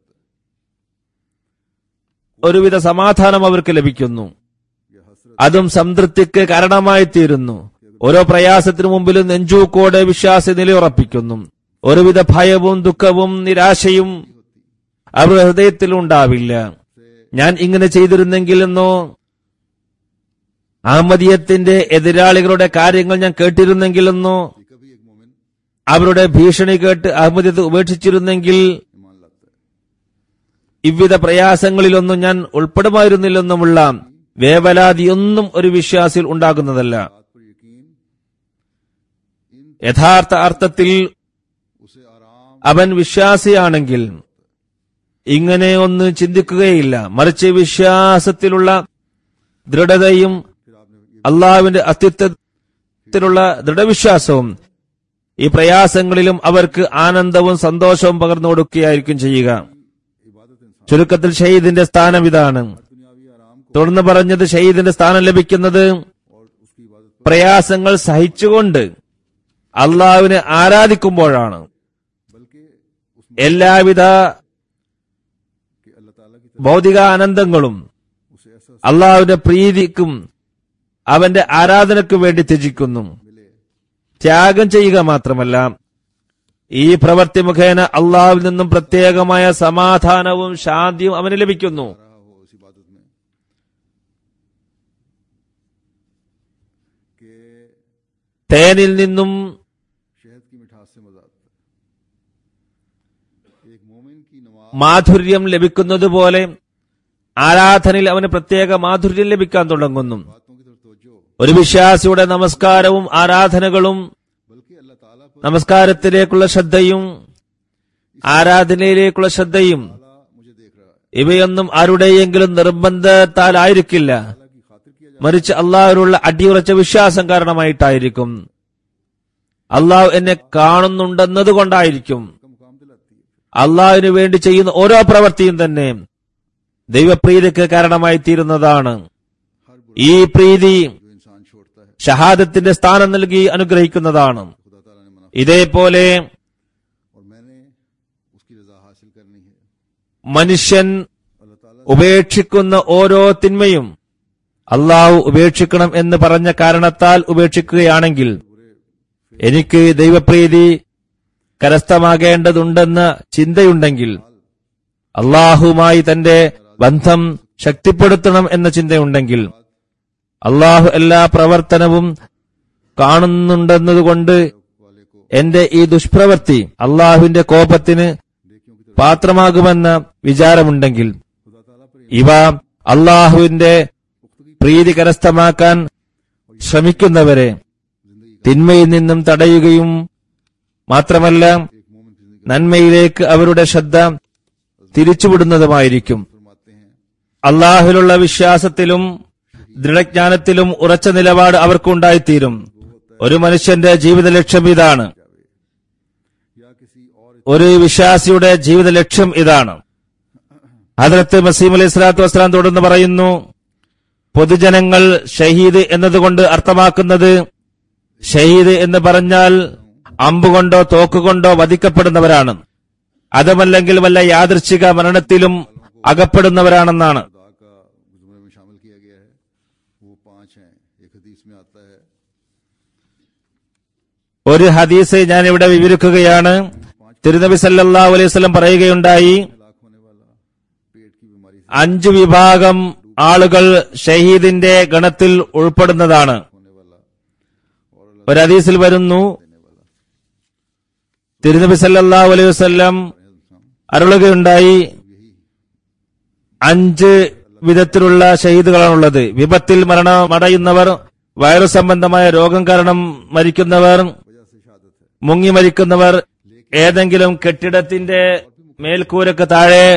ഒരുവിധ സമാധാനം അവർക്ക് ലഭിക്കുന്നു ये हसरत അതും സംതൃപ്തിക്ക് കാരണമായി തീരുന്നു ഓരോ പ്രയാസത്തിനു മുമ്പിലും നെഞ്ചൂക്കോടെ വിശ്വാസ നിലയുറപ്പിക്കുന്നു ഒരുവിധ ഭയവും ദുഃഖവും നിരാശയും അവരുടെ ഹൃദയത്തിൽ ഉണ്ടാവില്ല ഞാൻ ഇങ്ങനെ ചെയ്തിരുന്നെങ്കിലെന്നോ അഹമ്മദീയത്തിന്റെ എതിരാളികളുടെ കാര്യങ്ങൾ ഞാൻ കേട്ടിരുന്നെങ്കിലെന്നോ ये कभी एक मोमिन അവരുടെ ഭീഷണി കേട്ട് അഹമ്മദിയത്ത് ഉപേക്ഷിച്ചിരുന്നെങ്കിൽ ईमान लाता है ഇவ்விധ പ്രയാസങ്ങളിലൊന്നും ഞാൻ ഉൾപ്പെടുമായിരുന്നില്ലെന്നുമുള്ള വേവലാതിയൊന്നും ഒരു വിശ്വാസിൽ ഉണ്ടാകുന്നതല്ല बात पर यकीन इन യഥാർത്ഥ അർത്ഥത്തിൽ उसे आराम അവൻ വിശ്വാസിയാണെങ്കിൽ ഇങ്ങനെ ഒന്ന് ചിന്തിക്കുകയില്ല മറിച്ച് വിശ്വാസത്തിലുള്ള ദൃഢതയും फिर आपने ये അള്ളാഹുവിന്റെ അസ്തിത്വത്തിലുള്ള ദൃഢവിശ്വാസവും ഈ പ്രയാസങ്ങളിലും അവർക്ക് ആനന്ദവും സന്തോഷവും പകർന്നു കൊടുക്കുകയായിരിക്കും ചെയ്യുക इबादत इंसान ചുരുക്കത്തിൽ ഷഹീദിന്റെ സ്ഥാനം ഇതാണ് दुनियावी आराम को തുടർന്ന് പറഞ്ഞത് ഷഹീദിന്റെ സ്ഥാനം ലഭിക്കുന്നത് और उसकी इबादत पर പ്രയാസങ്ങൾ സഹിച്ചുകൊണ്ട് അള്ളാഹുവിനെ ആരാധിക്കുമ്പോഴാണ് बल्कि उस എല്ലാവിധ के अल्लाह ताला की तरफ ഭൗതിക ആനന്ദങ്ങളും उसे ऐसा അള്ളാഹുവിന്റെ പ്രീതിക്കും അവന്റെ ആരാധനയ്ക്കും വേണ്ടി ത്യജിക്കുന്നു मिले ത്യാഗം ചെയ്യുക മാത്രമല്ല ഈ പ്രവൃത്തി മുഖേന അള്ളാഹുവിൽ നിന്നും പ്രത്യേകമായ സമാധാനവും ശാന്തിയും അവന് ലഭിക്കുന്നു रहा हो उस इबादत में कि തേനിൽ നിന്നും शहद की मिठास से मजा आता है एक मोमिन की नमाज മാധുര്യം ലഭിക്കുന്നത് പോലെ ആരാധനയിൽ അവന് പ്രത്യേക മാധുര്യം ലഭിക്കാൻ തുടങ്ങുന്നു बातों की तरफ तवज्जो ഒരു വിശ്വാസിയുടെ നമസ്കാരവും ആരാധനകളും बल्कि अल्लाह ताला पर നമസ്കാരത്തിലേക്കുള്ള ശ്രദ്ധയും ആരാധനയിലേക്കുള്ള ശ്രദ്ധയും ताला मुझे देख रहा है ഇവയൊന്നും ആരുടെയെങ്കിലും നിർബന്ധത്താലായിരിക്കില്ല ताला की खातिर किया जाए മറിച്ച് അള്ളാഹുവിനുള്ള അടിയുറച്ച വിശ്വാസം കാരണമായിട്ടായിരിക്കും അള്ളാഹു എന്നെ കാണുന്നുണ്ടെന്നത് കൊണ്ടായിരിക്കും का मुकाम दिलाती है അള്ളാഹുവിന് വേണ്ടി ചെയ്യുന്ന ഓരോ പ്രവൃത്തിയും തന്നെ ദൈവപ്രീതിക്ക് കാരണമായി തീരുന്നതാണ് हर बुरा ഈ പ്രീതി जो इंसान छोड़ता है ഷഹാദത്തിന്റെ സ്ഥാനം നൽകി അനുഗ്രഹിക്കുന്നതാണ് खुदा ताला ने मना ഇതേപോലെ और मैंने उसकी रजा हासिल करनी है മനുഷ്യൻ अल्लाह ताला ഉപേക്ഷിക്കുന്ന ഓരോ തിന്മയും അള്ളാഹു ഉപേക്ഷിക്കണം എന്ന് പറഞ്ഞ കാരണത്താൽ ഉപേക്ഷിക്കുകയാണെങ്കിൽ എനിക്ക് ദൈവപ്രീതി കരസ്ഥമാകേണ്ടതുണ്ടെന്ന ചിന്തയുണ്ടെങ്കിൽ അള്ളാഹുമായി തന്റെ ബന്ധം ശക്തിപ്പെടുത്തണം എന്ന ചിന്തയുണ്ടെങ്കിൽ അള്ളാഹു എല്ലാ പ്രവർത്തനവും കാണുന്നുണ്ടെന്നതുകൊണ്ട് वाले को എന്റെ ഈ ദുഷ്പ്രവൃത്തി അള്ളാഹുവിന്റെ കോപത്തിന് नेकियों की तरफ പാത്രമാകുമെന്ന വിചാരമുണ്ടെങ്കിൽ खुदा ताला पर ഇവ അള്ളാഹുവിന്റെ പ്രീതി കരസ്ഥമാക്കാൻ ശ്രമിക്കുന്നവരെ जिंदगी തിന്മയിൽ നിന്നും തടയുകയും മാത്രമല്ല का एक मोमिन की जिंदगी നന്മയിലേക്ക് അവരുടെ ശ്രദ്ധ തിരിച്ചുവിടുന്നതുമായിരിക്കും फरमाते हैं അള്ളാഹുലുള്ള വിശ്വാസത്തിലും ദൃഢജ്ഞാനത്തിലും ഉറച്ച നിലപാട് അവർക്കുണ്ടായിത്തീരും ഒരു മനുഷ്യന്റെ ജീവിത ലക്ഷ്യം ഇതാണ് या किसी और ഒരു വിശ്വാസിയുടെ ജീവിത ലക്ഷ്യം ഇതാണ് ഹദ്രത്ത് മസീം അലൈഹി സ്വലാത്തു വസ്സലാം തുടർന്ന് പറയുന്നു പൊതുജനങ്ങൾ ഷഹീദ് എന്നതുകൊണ്ട് അർത്ഥമാക്കുന്നത് ഷഹീദ് എന്ന് പറഞ്ഞാൽ അമ്പുകൊണ്ടോ തോക്കുകൊണ്ടോ വധിക്കപ്പെടുന്നവരാണ് അതുമല്ലെങ്കിൽ വല്ല യാദൃച്ഛിക മരണത്തിലും അകപ്പെടുന്നവരാണെന്നാണ് खुदा का जुमरे में शामिल किया गया है वो पांच हैं एक हदीस में आता है ഒരു ഹദീസ് ഞാൻ ഇവിടെ വിവരിക്കുകയാണ് തിരുനബി സല്ലല്ലാഹു അലൈഹി വസല്ലം പറയുകയുണ്ടായി लाख होने वाला पेट की बीमारी से അഞ്ചു വിഭാഗം ആളുകൾ ഷഹീദിന്റെ ഗണത്തിൽ ഉൾപ്പെടുന്നതാണ് होने वाला और अल्लाह ഒരു ഹദീസിൽ വരുന്നു देने वाला തിരുനബി സല്ലല്ലാഹു അലൈഹി വസല്ലം അരുളുകയുണ്ടായി അഞ്ച് വിധത്തിലുള്ള ഷഹീദുകളാണുള്ളത് വിപത്തിൽ മരണമടയുന്നവർ വൈറസ് സംബന്ധമായ രോഗം കാരണം മരിക്കുന്നവർ वजह से शहादत है മുങ്ങി മരിക്കുന്നവർ ഏതെങ്കിലും കെട്ടിടത്തിന്റെ മേൽക്കൂരക്ക് താഴെ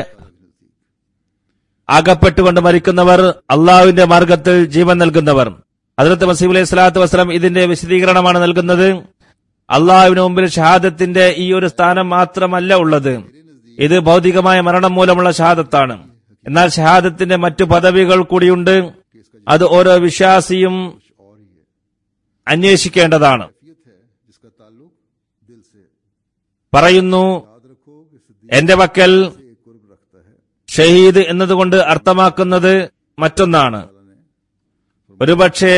അകപ്പെട്ടുകൊണ്ട് മരിക്കുന്നവർ അള്ളാഹുവിന്റെ മാർഗത്തിൽ ജീവൻ നൽകുന്നവർ അതിർത്ത് മസീബ് അലൈഹി സ്വലാത്തു വസ്സലാം ഇതിന്റെ വിശദീകരണമാണ് നൽകുന്നത് അള്ളാഹുവിന് മുമ്പിൽ ഷഹാദത്തിന്റെ ഈ ഒരു സ്ഥാനം മാത്രമല്ല ഉള്ളത് ഇത് ഭൗതികമായ മരണം മൂലമുള്ള ഷഹാദത്താണ് എന്നാൽ ഷഹാദത്തിന്റെ മറ്റു പദവികൾ കൂടിയുണ്ട് അത് ഓരോ വിശ്വാസിയും और ही है അന്വേഷിക്കേണ്ടതാണ് कैफियत है जिसका ताल्लुक दिल से है। പറയുന്നു याद रखो कि सिद्दीक എന്റെ പക്കൽ से एक कुर्ब रखता है ഷഹീദ് എന്നതുകൊണ്ട് അർത്ഥമാക്കുന്നത് മറ്റൊന്നാണ് ഒരുപക്ഷേ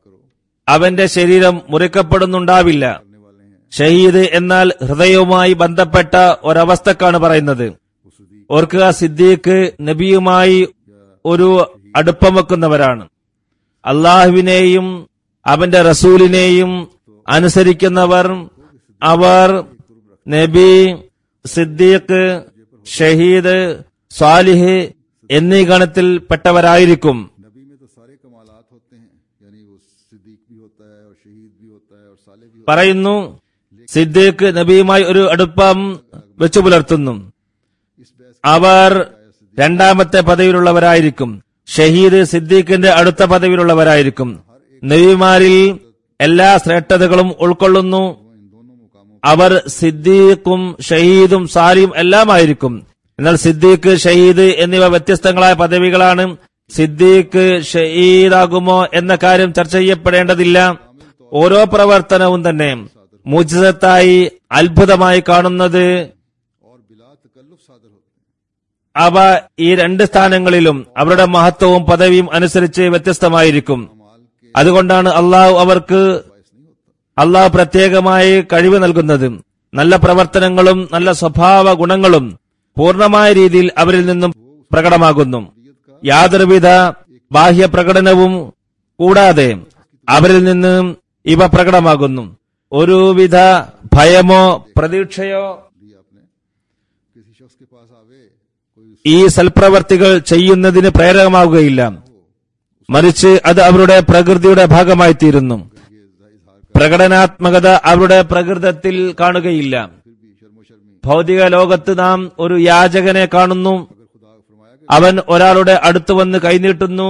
അവന്റെ ശരീരം മുറിക്കപ്പെടുന്നുണ്ടാവില്ല करने वाले हैं ഷഹീദ് എന്നാൽ ഹൃദയവുമായി ബന്ധപ്പെട്ട ഒരവസ്ഥക്കാണ് പറയുന്നത് वो सिद्दीक ഓർക്കുക സിദ്ദീഖ് നബിയുമായി ഒരു അടുപ്പം വെക്കുന്നവരാണ് അള്ളാഹുവിനെയും അവന്റെ റസൂലിനെയും അനുസരിക്കുന്നവർ അവർ നബി സിദ്ദീഖ് ഷഹീദ് സ്വാലിഹ് എന്നീ ഗണത്തിൽ പെട്ടവരായിരിക്കും नबी में तो सारे कमालात होते हैं यानी वो सिद्दीक भी होता है और शहीद भी होता है और साले भी होता പറയുന്നു സിദ്ദീഖ് നബിയുമായി ഒരു അടുപ്പം വെച്ചു പുലർത്തുന്നു है इस बहस അവർ രണ്ടാമത്തെ പദവിയിലുള്ളവരായിരിക്കും ഷഹീദ് സിദ്ദീഖിന്റെ അടുത്ത പദവിയിലുള്ളവരായിരിക്കും നബിമാരിൽ എല്ലാ ശ്രേഷ്ഠതകളും ഉൾക്കൊള്ളുന്നു इन दोनों मुकामों അവർ സിദ്ദീഖും ഷഹീദും സാലിയും എല്ലാമായിരിക്കും എന്നാൽ സിദ്ദീഖ് ഷഹീദ് എന്നിവ വ്യത്യസ്തങ്ങളായ പദവികളാണ് സിദ്ദീഖ് ഷഹീദാകുമോ എന്ന കാര്യം ചർച്ച ചെയ്യപ്പെടേണ്ടതില്ല ഓരോ പ്രവർത്തനവും തന്നെ മുജിസത്തായി അത്ഭുതമായി കാണുന്നത് और बिला तकल्लुफ सादर होते हैं അവ ഈ രണ്ട് സ്ഥാനങ്ങളിലും അവരുടെ മഹത്വവും പദവിയും അനുസരിച്ച് വ്യത്യസ്തമായിരിക്കും माल के അതുകൊണ്ടാണ് അള്ളാഹു അവർക്ക് बायस नहीं होता അള്ളാഹു പ്രത്യേകമായി കഴിവ് നൽകുന്നത് നല്ല പ്രവർത്തനങ്ങളും നല്ല സ്വഭാവ ഗുണങ്ങളും പൂർണ്ണമായ രീതിയിൽ അവരിൽ നിന്നും പ്രകടമാകുന്നു യാതൊരുവിധ ബാഹ്യ പ്രകടനവും കൂടാതെ അവരിൽ നിന്ന് ഇവ പ്രകടമാകുന്നു ഒരുവിധ ഭയമോ പ്രതീക്ഷയോ लिया आपने किसी शख्स के पास आवे कोई ഈ സൽപ്രവർത്തികൾ ചെയ്യുന്നതിന് പ്രേരകമാവുകയില്ല മറിച്ച് അത് അവരുടെ പ്രകൃതിയുടെ ഭാഗമായി തീരുന്നു ये इजहार कर പ്രകടനാത്മകത അവരുടെ പ്രകൃതത്തിൽ കാണുകയില്ല फिर भी शर्मो शर्मी ഭൗതിക ലോകത്ത് നാം ഒരു യാചകനെ കാണുന്നു अगर खुदा फरमाया कि അവൻ ഒരാളുടെ അടുത്ത് വന്ന് കൈനീട്ടുന്നു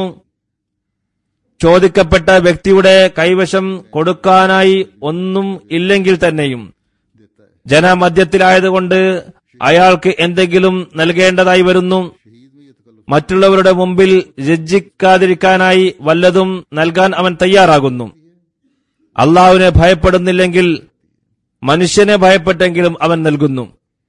ചോദിക്കപ്പെട്ട വ്യക്തിയുടെ കൈവശം കൊടുക്കാനായി ഒന്നും ഇല്ലെങ്കിൽ തന്നെയും देता है ജനമധ്യത്തിലായതുകൊണ്ട് അയാൾക്ക് എന്തെങ്കിലും നൽകേണ്ടതായി വരുന്നു शहीद में ये तकल्लुफ മറ്റുള്ളവരുടെ മുമ്പിൽ രജ്ജിക്കാതിരിക്കാനായി വല്ലതും നൽകാൻ അവൻ തയ്യാറാകുന്നു അള്ളാഹുവിനെ ഭയപ്പെടുന്നില്ലെങ്കിൽ മനുഷ്യനെ ഭയപ്പെട്ടെങ്കിലും അവൻ നൽകുന്നു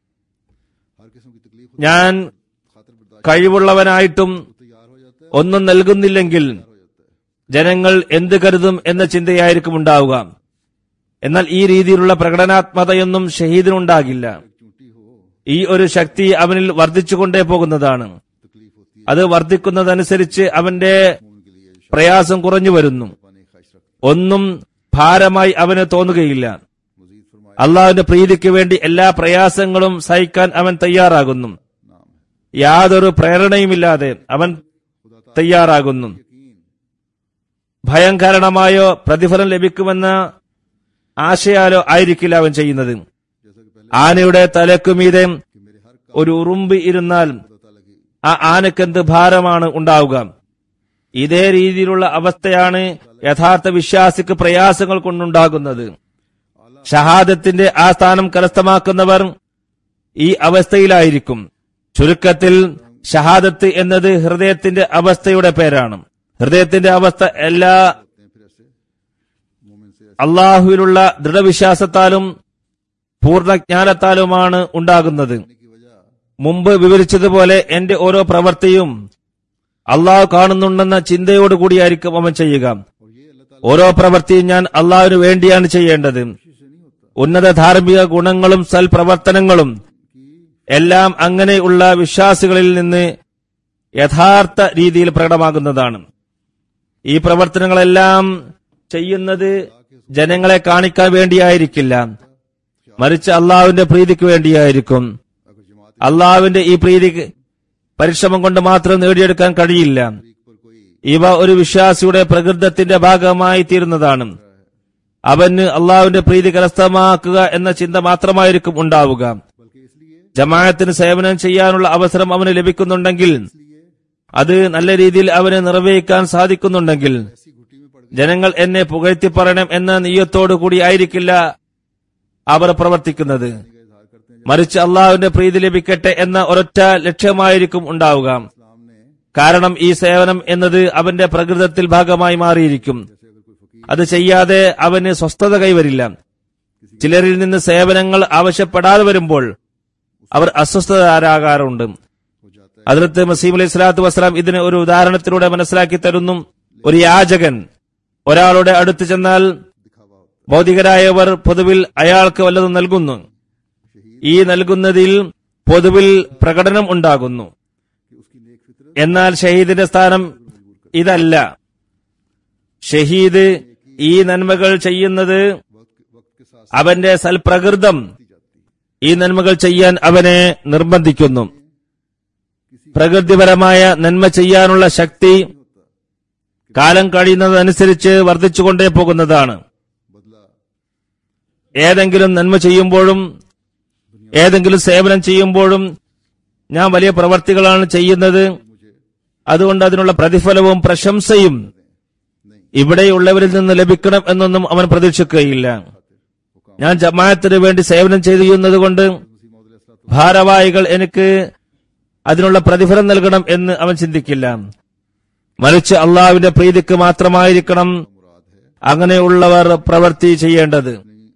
हर किस्म की तकलीफ ഞാൻ खातर बर्दाश्त കഴിവുള്ളവനായിട്ടും तैयार हो जाता है ഒന്നും നൽകുന്നില്ലെങ്കിൽ हो जाता है ജനങ്ങൾ എന്ത് കരുതും എന്ന ചിന്തയായിരിക്കും ഉണ്ടാവുക എന്നാൽ ഈ രീതിയിലുള്ള പ്രകടനാത്മകതയൊന്നും ഷഹീദിനുണ്ടാകില്ല चूंटी हो ഈ ഒരു ശക്തി അവനിൽ വർദ്ധിച്ചുകൊണ്ടേ പോകുന്നതാണ് तकलीफ होती है അത് വർദ്ധിക്കുന്നതനുസരിച്ച് അവന്റെ उनके लिए പ്രയാസം കുറഞ്ഞു വരുന്നു पाने की ख्वाहिश रखता ഒന്നും ഭാരമായി അവന് തോന്നുകയില്ല है मजीद फरमाया അള്ളാഹുവിന്റെ പ്രീതിക്ക് വേണ്ടി എല്ലാ പ്രയാസങ്ങളും സഹിക്കാൻ അവൻ തയ്യാറാകുന്നു नाम है യാതൊരു പ്രേരണയുമില്ലാതെ അവൻ खुदा ताला തയ്യാറാകുന്നു यकीन ഭയം കാരണമായോ പ്രതിഫലം ലഭിക്കുമെന്ന ആശയാലോ ആയിരിക്കില്ല അവൻ ചെയ്യുന്നത് जैसा कि पहले ആനയുടെ തലക്കുമീതെ कि मेरे हर काम ഒരു ഉറുമ്പ് ഇരുന്നാൽ खुदा ताला की ആ ആനക്ക് എന്ത് ഭാരമാണ് ഉണ്ടാവുക ഇതേ രീതിയിലുള്ള അവസ്ഥയാണ് യഥാർത്ഥ വിശ്വാസിക്ക് പ്രയാസങ്ങൾ കൊണ്ടുണ്ടാകുന്നത് ഷഹാദത്തിന്റെ ആ സ്ഥാനം കരസ്ഥമാക്കുന്നവർ ഈ അവസ്ഥയിലായിരിക്കും ചുരുക്കത്തിൽ ഷഹാദത്ത് എന്നത് ഹൃദയത്തിന്റെ അവസ്ഥയുടെ പേരാണ് ഹൃദയത്തിന്റെ അവസ്ഥ എല്ലാ അള്ളാഹുവിലുള്ള ദൃഢവിശ്വാസത്താലും പൂർണ്ണജ്ഞാനത്താലുമാണ് ഉണ്ടാകുന്നത് മുമ്പ് വിവരിച്ചതുപോലെ എന്റെ ഓരോ പ്രവൃത്തിയും അള്ളാഹു കാണുന്നുണ്ടെന്ന ചിന്തയോടുകൂടിയായിരിക്കും അവൻ ചെയ്യുക ഓരോ പ്രവൃത്തിയും ഞാൻ അള്ളാഹുവിന് വേണ്ടിയാണ് ചെയ്യേണ്ടത് ഉന്നത ധാർമ്മിക ഗുണങ്ങളും സൽപ്രവർത്തനങ്ങളും എല്ലാം അങ്ങനെയുള്ള വിശ്വാസികളിൽ നിന്ന് യഥാർത്ഥ രീതിയിൽ പ്രകടമാകുന്നതാണ് ഈ പ്രവർത്തനങ്ങളെല്ലാം ചെയ്യുന്നത് ജനങ്ങളെ കാണിക്കാൻ വേണ്ടിയായിരിക്കില്ല മറിച്ച് അള്ളാഹുവിന്റെ പ്രീതിക്ക് വേണ്ടിയായിരിക്കും അള്ളാഹുവിന്റെ ഈ പ്രീതി പരിശ്രമം കൊണ്ട് മാത്രം നേടിയെടുക്കാൻ കഴിയില്ല ഇവ ഒരു വിശ്വാസിയുടെ പ്രകൃതത്തിന്റെ ഭാഗമായി തീരുന്നതാണ് അവന് അള്ളാഹുവിന്റെ പ്രീതി കരസ്ഥമാക്കുക എന്ന ചിന്ത മാത്രമായിരിക്കും ഉണ്ടാവുക ജമാഅത്തിന് സേവനം ചെയ്യാനുള്ള അവസരം അവന് ലഭിക്കുന്നുണ്ടെങ്കിൽ അത് നല്ല രീതിയിൽ അവന് നിർവഹിക്കാൻ സാധിക്കുന്നുണ്ടെങ്കിൽ ജനങ്ങൾ എന്നെ പുകഴ്ത്തി പറയണം എന്ന നീയത്തോടു കൂടി ആയിരിക്കില്ല അവർ പ്രവർത്തിക്കുന്നത് മറിച്ച് അള്ളാഹുവിന്റെ പ്രീതി ലഭിക്കട്ടെ എന്ന ഒരൊറ്റ ലക്ഷ്യമായിരിക്കും ഉണ്ടാവുക കാരണം ഈ സേവനം എന്നത് അവന്റെ പ്രകൃതത്തിൽ ഭാഗമായി മാറിയിരിക്കും അത് ചെയ്യാതെ അവന് സ്വസ്ഥത കൈവരില്ല ചിലരിൽ നിന്ന് സേവനങ്ങൾ ആവശ്യപ്പെടാതെ വരുമ്പോൾ അവർ അസ്വസ്ഥരാകാറുണ്ട് അതിർത്ത് മസീം അലൈഹി സ്വലാത്തു വസ്സലാം ഇതിന് ഒരു ഉദാഹരണത്തിലൂടെ മനസ്സിലാക്കി തരുന്നു ഒരു യാചകൻ ഒരാളുടെ അടുത്ത് ചെന്നാൽ ഭൗതികരായവർ പൊതുവിൽ അയാൾക്ക് വല്ലതും നൽകുന്നു ഈ നൽകുന്നതിൽ പൊതുവിൽ പ്രകടനം ഉണ്ടാകുന്നു എന്നാൽ ഷഹീദിന്റെ സ്ഥാനം ഇതല്ല ഷഹീദ് ഈ നന്മകൾ ചെയ്യുന്നത് അവന്റെ സൽപ്രകൃതം ഈ നന്മകൾ ചെയ്യാൻ അവനെ നിർബന്ധിക്കുന്നു പ്രകൃതിപരമായ നന്മ ചെയ്യാനുള്ള ശക്തി കാലം കഴിയുന്നതനുസരിച്ച് വർദ്ധിച്ചുകൊണ്ടേ പോകുന്നതാണ് ഏതെങ്കിലും നന്മ ചെയ്യുമ്പോഴും ഏതെങ്കിലും സേവനം ചെയ്യുമ്പോഴും ഞാൻ വലിയ പ്രവർത്തികളാണ് ചെയ്യുന്നത് അതുകൊണ്ട് അതിനുള്ള പ്രതിഫലവും പ്രശംസയും ഇവിടെയുള്ളവരിൽ നിന്ന് ലഭിക്കണം എന്നൊന്നും അവൻ പ്രതീക്ഷിക്കുകയില്ല ഞാൻ ജമാഅത്തിന് വേണ്ടി സേവനം ചെയ്യുന്നത് കൊണ്ട് ഭാരവാഹികൾ എനിക്ക് അതിനുള്ള പ്രതിഫലം നൽകണം എന്ന് അവൻ ചിന്തിക്കില്ല മറിച്ച് അള്ളാഹുവിന്റെ പ്രീതിക്ക് മാത്രമായിരിക്കണം അങ്ങനെയുള്ളവർ പ്രവൃത്തി ചെയ്യേണ്ടത്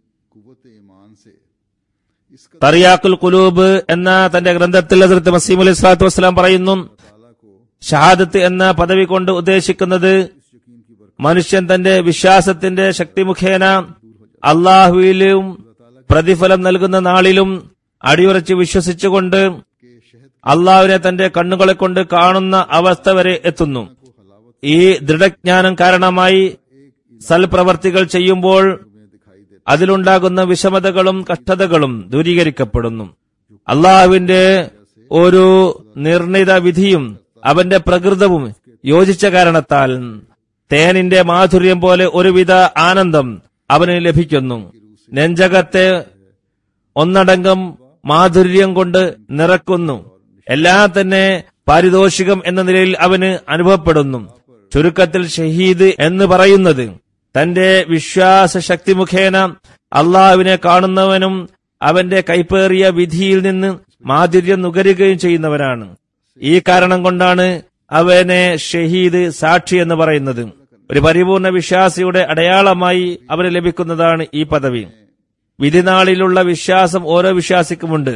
തറിയാക്കുൽ കുലൂബ് എന്ന തന്റെ ഗ്രന്ഥത്തിൽ ഹസ്രത്ത് മസീം അലൈഹി സ്വലാത്തു വസ്സലാം പറയുന്നു ഷഹാദത്ത് എന്ന പദവി കൊണ്ട് ഉദ്ദേശിക്കുന്നത് മനുഷ്യൻ തന്റെ വിശ്വാസത്തിന്റെ ശക്തി മുഖേന അള്ളാഹുവിലും പ്രതിഫലം നൽകുന്ന നാളിലും അടിയുറച്ച് വിശ്വസിച്ചുകൊണ്ട് അള്ളാഹുവിനെ തന്റെ കണ്ണുകളെ കൊണ്ട് കാണുന്ന അവസ്ഥ വരെ എത്തുന്നു ഈ ദൃഢജ്ഞാനം കാരണമായി സൽപ്രവർത്തികൾ ചെയ്യുമ്പോൾ അതിലുണ്ടാകുന്ന വിഷമതകളും കഷ്ടതകളും ദൂരീകരിക്കപ്പെടുന്നു അള്ളാഹുവിന്റെ ഒരു നിർണിത വിധിയും അവന്റെ പ്രകൃതവും യോജിച്ച കാരണത്താൽ തേനിന്റെ മാധുര്യം പോലെ ഒരുവിധ ആനന്ദം അവന് ലഭിക്കുന്നു നെഞ്ചകത്തെ ഒന്നടങ്കം മാധുര്യം കൊണ്ട് നിറക്കുന്നു എല്ലാം തന്നെ പാരിതോഷികം എന്ന നിലയിൽ അവന് അനുഭവപ്പെടുന്നു ചുരുക്കത്തിൽ ഷഹീദ് എന്ന് പറയുന്നത് തന്റെ വിശ്വാസ ശക്തി മുഖേന അള്ളാഹുവിനെ കാണുന്നവനും അവന്റെ കൈപ്പേറിയ വിധിയിൽ നിന്ന് മാധുര്യം നുകരുകയും ചെയ്യുന്നവനാണ് ഈ കാരണം കൊണ്ടാണ് അവനെ ഷഹീദ് സാക്ഷി എന്ന് പറയുന്നത് ഒരു പരിപൂർണ വിശ്വാസിയുടെ അടയാളമായി അവന് ലഭിക്കുന്നതാണ് ഈ പദവി വിധിനാളിലുള്ള വിശ്വാസം ഓരോ വിശ്വാസിക്കുമുണ്ട്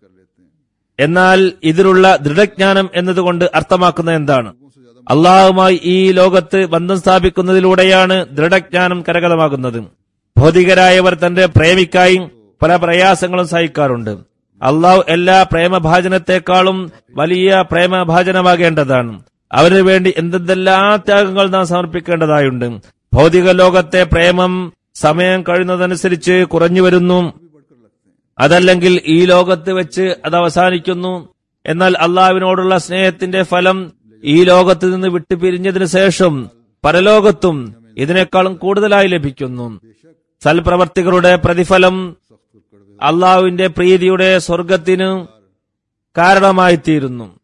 എന്നാൽ ഇതിലുള്ള ദൃഢജ്ഞാനം എന്നതുകൊണ്ട് അർത്ഥമാക്കുന്നത് എന്താണ് അള്ളാഹുമായി ഈ ലോകത്ത് ബന്ധം സ്ഥാപിക്കുന്നതിലൂടെയാണ് ദൃഢജ്ഞാനം കരകതമാകുന്നത് ഭൗതികരായവർ തന്റെ പ്രേമിക്കായി പല പ്രയാസങ്ങളും സഹിക്കാറുണ്ട് അള്ളാഹു എല്ലാ പ്രേമഭാജനത്തെക്കാളും വലിയ പ്രേമഭാജനമാകേണ്ടതാണ് അവന് വേണ്ടി എന്തെന്തെല്ലാം ത്യാഗങ്ങൾ നാം സമർപ്പിക്കേണ്ടതായുണ്ട് ഭൗതിക ലോകത്തെ പ്രേമം സമയം കഴിയുന്നതനുസരിച്ച് കുറഞ്ഞു വരുന്നു അതല്ലെങ്കിൽ ഈ ലോകത്ത് വെച്ച് അത് അവസാനിക്കുന്നു എന്നാൽ അള്ളാഹുവിനോടുള്ള സ്നേഹത്തിന്റെ ഫലം ഈ ലോകത്ത് നിന്ന് വിട്ടുപിരിഞ്ഞതിനു ശേഷം പരലോകത്തും ഇതിനേക്കാളും കൂടുതലായി ലഭിക്കുന്നു സൽപ്രവർത്തികളുടെ പ്രതിഫലം അള്ളാഹുവിന്റെ പ്രീതിയുടെ സ്വർഗത്തിന് കാരണമായി തീരുന്നു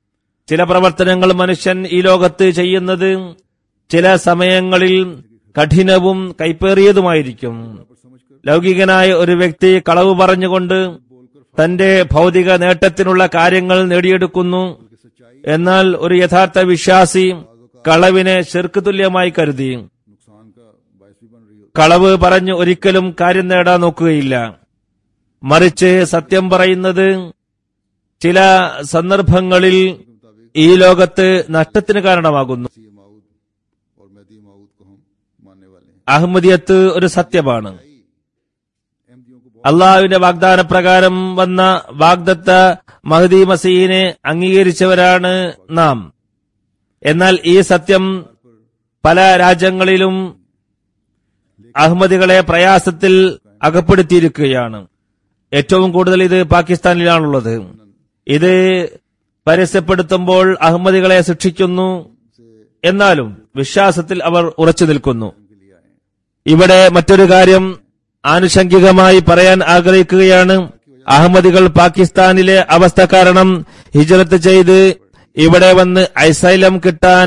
ചില പ്രവർത്തനങ്ങൾ മനുഷ്യൻ ഈ ലോകത്ത് ചെയ്യുന്നത് ചില സമയങ്ങളിൽ കഠിനവും കൈപ്പേറിയതുമായിരിക്കും ലൗകികനായ ഒരു വ്യക്തി കളവ് പറഞ്ഞുകൊണ്ട് തന്റെ ഭൗതിക നേട്ടത്തിനുള്ള കാര്യങ്ങൾ നേടിയെടുക്കുന്നു എന്നാൽ ഒരു യഥാർത്ഥ വിശ്വാസി കളവിനെ ശിർക്ക് തുല്യമായി കരുതി नुकसान का बायस भी बन रही हो കളവ് പറഞ്ഞ് ഒരിക്കലും കാര്യം നേടാൻ നോക്കുകയില്ല മറിച്ച് സത്യം പറയുന്നത് ചില സന്ദർഭങ്ങളിൽ ഈ ലോകത്ത് നഷ്ടത്തിന് കാരണമാകുന്നു सी माऊद और मैदी माऊद को हम मानने वाले हैं അഹമ്മദിയത്ത് ഒരു സത്യമാണ് अहमदियों को बहुत അള്ളാഹുവിന്റെ വാഗ്ദാന പ്രകാരം വന്ന വാഗ്ദത്ത മഹദി മസീനെ അംഗീകരിച്ചവരാണ് നാം എന്നാൽ ഈ സത്യം പല രാജ്യങ്ങളിലും അഹമ്മദികളെ പ്രയാസത്തിൽ അകപ്പെടുത്തിയിരിക്കുകയാണ് ഏറ്റവും കൂടുതൽ ഇത് പാകിസ്ഥാനിലാണുള്ളത് ഇത് പരസ്യപ്പെടുത്തുമ്പോൾ അഹമ്മദികളെ ശിക്ഷിക്കുന്നു എന്നാലും വിശ്വാസത്തിൽ അവർ ഉറച്ചു നിൽക്കുന്നു ഇവിടെ മറ്റൊരു കാര്യം ആനുഷംഗികമായി പറയാൻ ആഗ്രഹിക്കുകയാണ് അഹമ്മദികൾ പാകിസ്ഥാനിലെ അവസ്ഥ കാരണം ഹിജ്റത്ത് ചെയ്ത് ഇവിടെ വന്ന് ഐസൈലം കിട്ടാൻ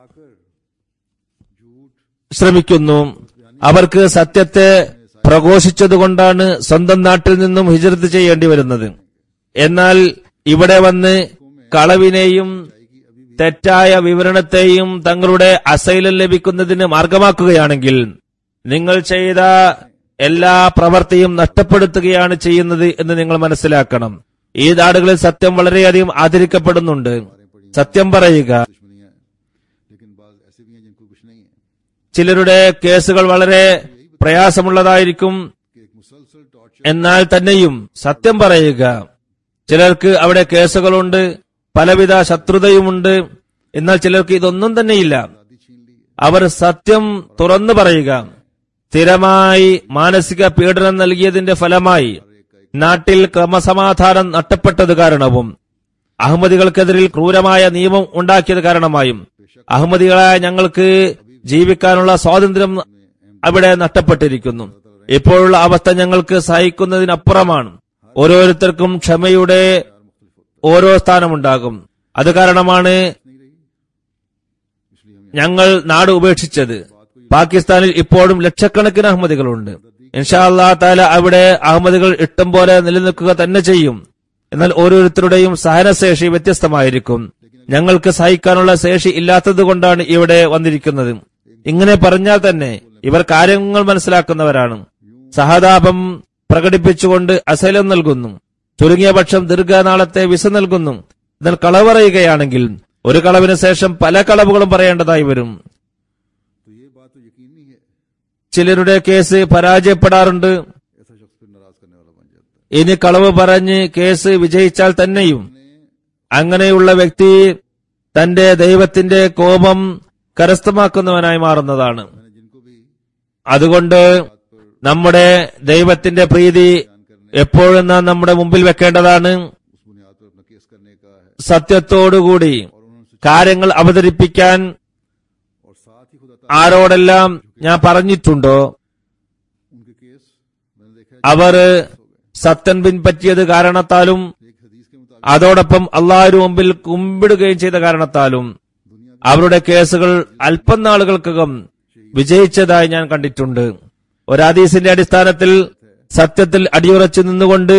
ശ്രമിക്കുന്നു അവർക്ക് സത്യത്തെ പ്രഘോഷിച്ചതുകൊണ്ടാണ് സ്വന്തം നാട്ടിൽ നിന്നും ഹിജ്റത്ത് ചെയ്യേണ്ടി വരുന്നത് എന്നാൽ ഇവിടെ വന്ന് കളവിനെയും തെറ്റായ വിവരണത്തെയും തങ്ങളുടെ അസൈലം ലഭിക്കുന്നതിന് മാർഗമാക്കുകയാണെങ്കിൽ നിങ്ങൾ ചെയ്ത എല്ലാ പ്രവൃത്തിയും നഷ്ടപ്പെടുത്തുകയാണ് ചെയ്യുന്നത് എന്ന് നിങ്ങൾ മനസ്സിലാക്കണം ഈ നാടുകളിൽ സത്യം വളരെയധികം ആദരിക്കപ്പെടുന്നുണ്ട് സത്യം പറയുക दुश्मनियां हैं लेकिन बाज ऐसे भी हैं जिनको कुछ नहीं है ചിലരുടെ കേസുകൾ വളരെ പ്രയാസമുള്ളതായിരിക്കും कि एक मुसलसल टॉर्चर എന്നാൽ തന്നെയും സത്യം പറയുക ചിലർക്ക് അവിടെ കേസുകളുണ്ട് പലവിധ ശത്രുതയുമുണ്ട് എന്നാൽ ചിലർക്ക് ഇതൊന്നും തന്നെയില്ല आदि छीन ली है അവർ സത്യം തുറന്നു പറയുക സ്ഥിരമായി മാനസിക പീഡനം നൽകിയതിന്റെ ഫലമായി നാട്ടിൽ ക്രമസമാധാനം നഷ്ടപ്പെട്ടത് കാരണവും അഹമ്മദികൾക്കെതിരിൽ ക്രൂരമായ നിയമം ഉണ്ടാക്കിയത് കാരണമായും അഹമ്മദികളായ ഞങ്ങൾക്ക് ജീവിക്കാനുള്ള സ്വാതന്ത്ര്യം അവിടെ നഷ്ടപ്പെട്ടിരിക്കുന്നു ഇപ്പോഴുള്ള അവസ്ഥ ഞങ്ങൾക്ക് സഹിക്കുന്നതിനപ്പുറമാണ് ഓരോരുത്തർക്കും ക്ഷമയുടെ ഓരോ സ്ഥാനമുണ്ടാകും അത് കാരണമാണ് इसलिए हम ഞങ്ങൾ നാട് ഉപേക്ഷിച്ചത് പാകിസ്ഥാനിൽ ഇപ്പോഴും ലക്ഷക്കണക്കിന് അഹമ്മദികളുണ്ട് ഇൻഷാ അല്ലാ താല അവിടെ അഹമ്മദികൾ ഇഷ്ടം പോലെ നിലനിൽക്കുക തന്നെ ചെയ്യും എന്നാൽ ഓരോരുത്തരുടെയും സഹനശേഷി വ്യത്യസ്തമായിരിക്കും ഞങ്ങൾക്ക് സഹിക്കാനുള്ള ശേഷി ഇല്ലാത്തത് കൊണ്ടാണ് ഇവിടെ വന്നിരിക്കുന്നത് ഇങ്ങനെ പറഞ്ഞാൽ തന്നെ ഇവർ കാര്യങ്ങൾ മനസ്സിലാക്കുന്നവരാണ് സഹതാപം പ്രകടിപ്പിച്ചുകൊണ്ട് അസൈലം നൽകുന്നു ചുരുങ്ങിയ പക്ഷം ദീർഘനാളത്തെ വിസ നൽകുന്നു എന്നാൽ കളവ് പറയുകയാണെങ്കിൽ ഒരു കളവിന് ശേഷം പല കളവുകളും പറയേണ്ടതായി വരും तो ये बात तो यकीनी है ചിലരുടെ കേസ് പരാജയപ്പെടാറുണ്ട് ऐसा शख्स फिर नाराज करने वाला बन जाता है ഇനി കളവ് പറഞ്ഞ് കേസ് വിജയിച്ചാൽ തന്നെയും അങ്ങനെയുള്ള വ്യക്തി തന്റെ ദൈവത്തിന്റെ കോപം കരസ്ഥമാക്കുന്നവനായി മാറുന്നതാണ് मैंने जिनको भी അതുകൊണ്ട് നമ്മുടെ ദൈവത്തിന്റെ പ്രീതി എപ്പോഴും നാം നമ്മുടെ മുമ്പിൽ വെക്കേണ്ടതാണ് उस बुनियाद पर अपना केस करने का है സത്യത്തോടുകൂടി और उन्होंने കാര്യങ്ങൾ അവതരിപ്പിക്കാൻ और साथ ही खुदा ആരോടെല്ലാം ഞാൻ പറഞ്ഞിട്ടുണ്ടോ उनके केस मैंने देखा है അവർ സത്യൻ പിൻപറ്റിയത് കാരണത്താലും एक हदीस के मुताबिक അതോടൊപ്പം അള്ളാഹു മുമ്പിൽ കുമ്പിടുകയും ചെയ്ത കാരണത്താലും അവരുടെ കേസുകൾ അല്പം നാളുകൾക്കകം വിജയിച്ചതായി ഞാൻ കണ്ടിട്ടുണ്ട് ഒരാദീസിന്റെ അടിസ്ഥാനത്തിൽ സത്യത്തിൽ അടിയുറച്ചു നിന്നുകൊണ്ട്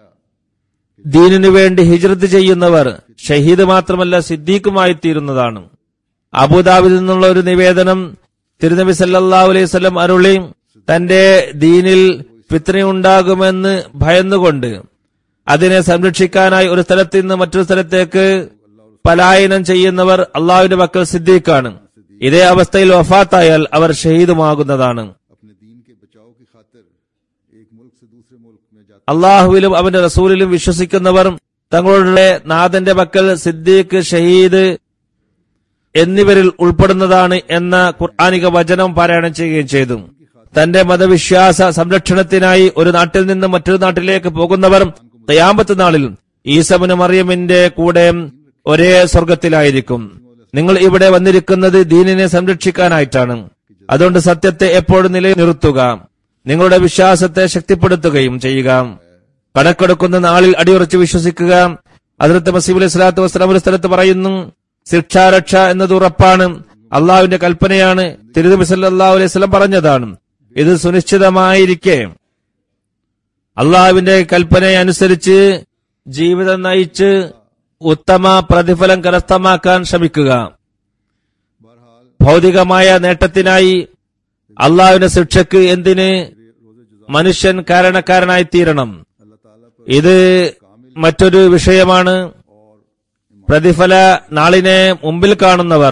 ദീനിനു വേണ്ടി ഹിജ്രത്ത് ചെയ്യുന്നവർ ഷഹീദ് മാത്രമല്ല സിദ്ദീഖുമായി തീരുന്നതാണ് അബുദാബിൽ നിന്നുള്ള ഒരു നിവേദനം തിരുനബി സല്ലല്ലാഹു അലൈഹി വസല്ലം അരുളി തന്റെ ദീനിൽ ഫിത്നയുണ്ടാകുമെന്ന് ഭയന്നുകൊണ്ട് അതിനെ സംരക്ഷിക്കാനായി ഒരു സ്ഥലത്ത് നിന്ന് മറ്റൊരു സ്ഥലത്തേക്ക് പലായനം ചെയ്യുന്നവർ അള്ളാഹുവിന്റെ പക്കൽ സിദ്ദീഖാണ് ഇതേ അവസ്ഥയിൽ വഫാത്തായാൽ അവർ ഷഹീദുമാകുന്നതാണ് अपने दीन के बचाव की खातिर एक मुल्क से दूसरे मुल्क में जाते അള്ളാഹുവിലും അവന്റെ റസൂലിലും വിശ്വസിക്കുന്നവർ തങ്ങളുടെ നാഥന്റെ പക്കൽ സിദ്ദീഖ് ഷഹീദ് എന്നിവരിൽ ഉൾപ്പെടുന്നതാണ് എന്ന ഖുർആാനിക വചനം പാരായണം ചെയ്യുകയും ചെയ്തു തന്റെ മതവിശ്വാസ സംരക്ഷണത്തിനായി ഒരു നാട്ടിൽ നിന്ന് മറ്റൊരു നാട്ടിലേക്ക് പോകുന്നവർ തയ്യാമ്പത്ത് നാളിൽ ഈസബിന് മറിയമിന്റെ കൂടെ ഒരേ സ്വർഗത്തിലായിരിക്കും നിങ്ങൾ ഇവിടെ വന്നിരിക്കുന്നത് ദീനിനെ സംരക്ഷിക്കാനായിട്ടാണ് അതുകൊണ്ട് സത്യത്തെ എപ്പോഴും നിലനിർത്തുക നിങ്ങളുടെ വിശ്വാസത്തെ ശക്തിപ്പെടുത്തുകയും ചെയ്യുക കണക്കെടുക്കുന്ന നാളിൽ അടിയുറച്ച് വിശ്വസിക്കുക അതിർത്ത് മസീബ് അലൈഹി സ്വലാത്തു വസ്സലാം ഒരു സ്ഥലത്ത് പറയുന്നു ശിക്ഷാരക്ഷ എന്നത് ഉറപ്പാണ് അള്ളാഹുവിന്റെ കൽപ്പനയാണ് തിരുനബി സല്ലല്ലാഹു അലൈഹി വസല്ലം പറഞ്ഞതാണ് ഇത് സുനിശ്ചിതമായിരിക്കെ അള്ളാഹുവിന്റെ കൽപ്പനയനുസരിച്ച് ജീവിതം നയിച്ച് ഉത്തമ പ്രതിഫലം കരസ്ഥമാക്കാൻ ശ്രമിക്കുക बहरहाल ഭൗതികമായ നേട്ടത്തിനായി അള്ളാഹുവിന്റെ ശിക്ഷയ്ക്ക് എന്തിന് മനുഷ്യൻ കാരണക്കാരനായി തീരണം अल्लाह ताला पर ഇത് മറ്റൊരു വിഷയമാണ് പ്രതിഫല നാളിനെ മുമ്പിൽ കാണുന്നവർ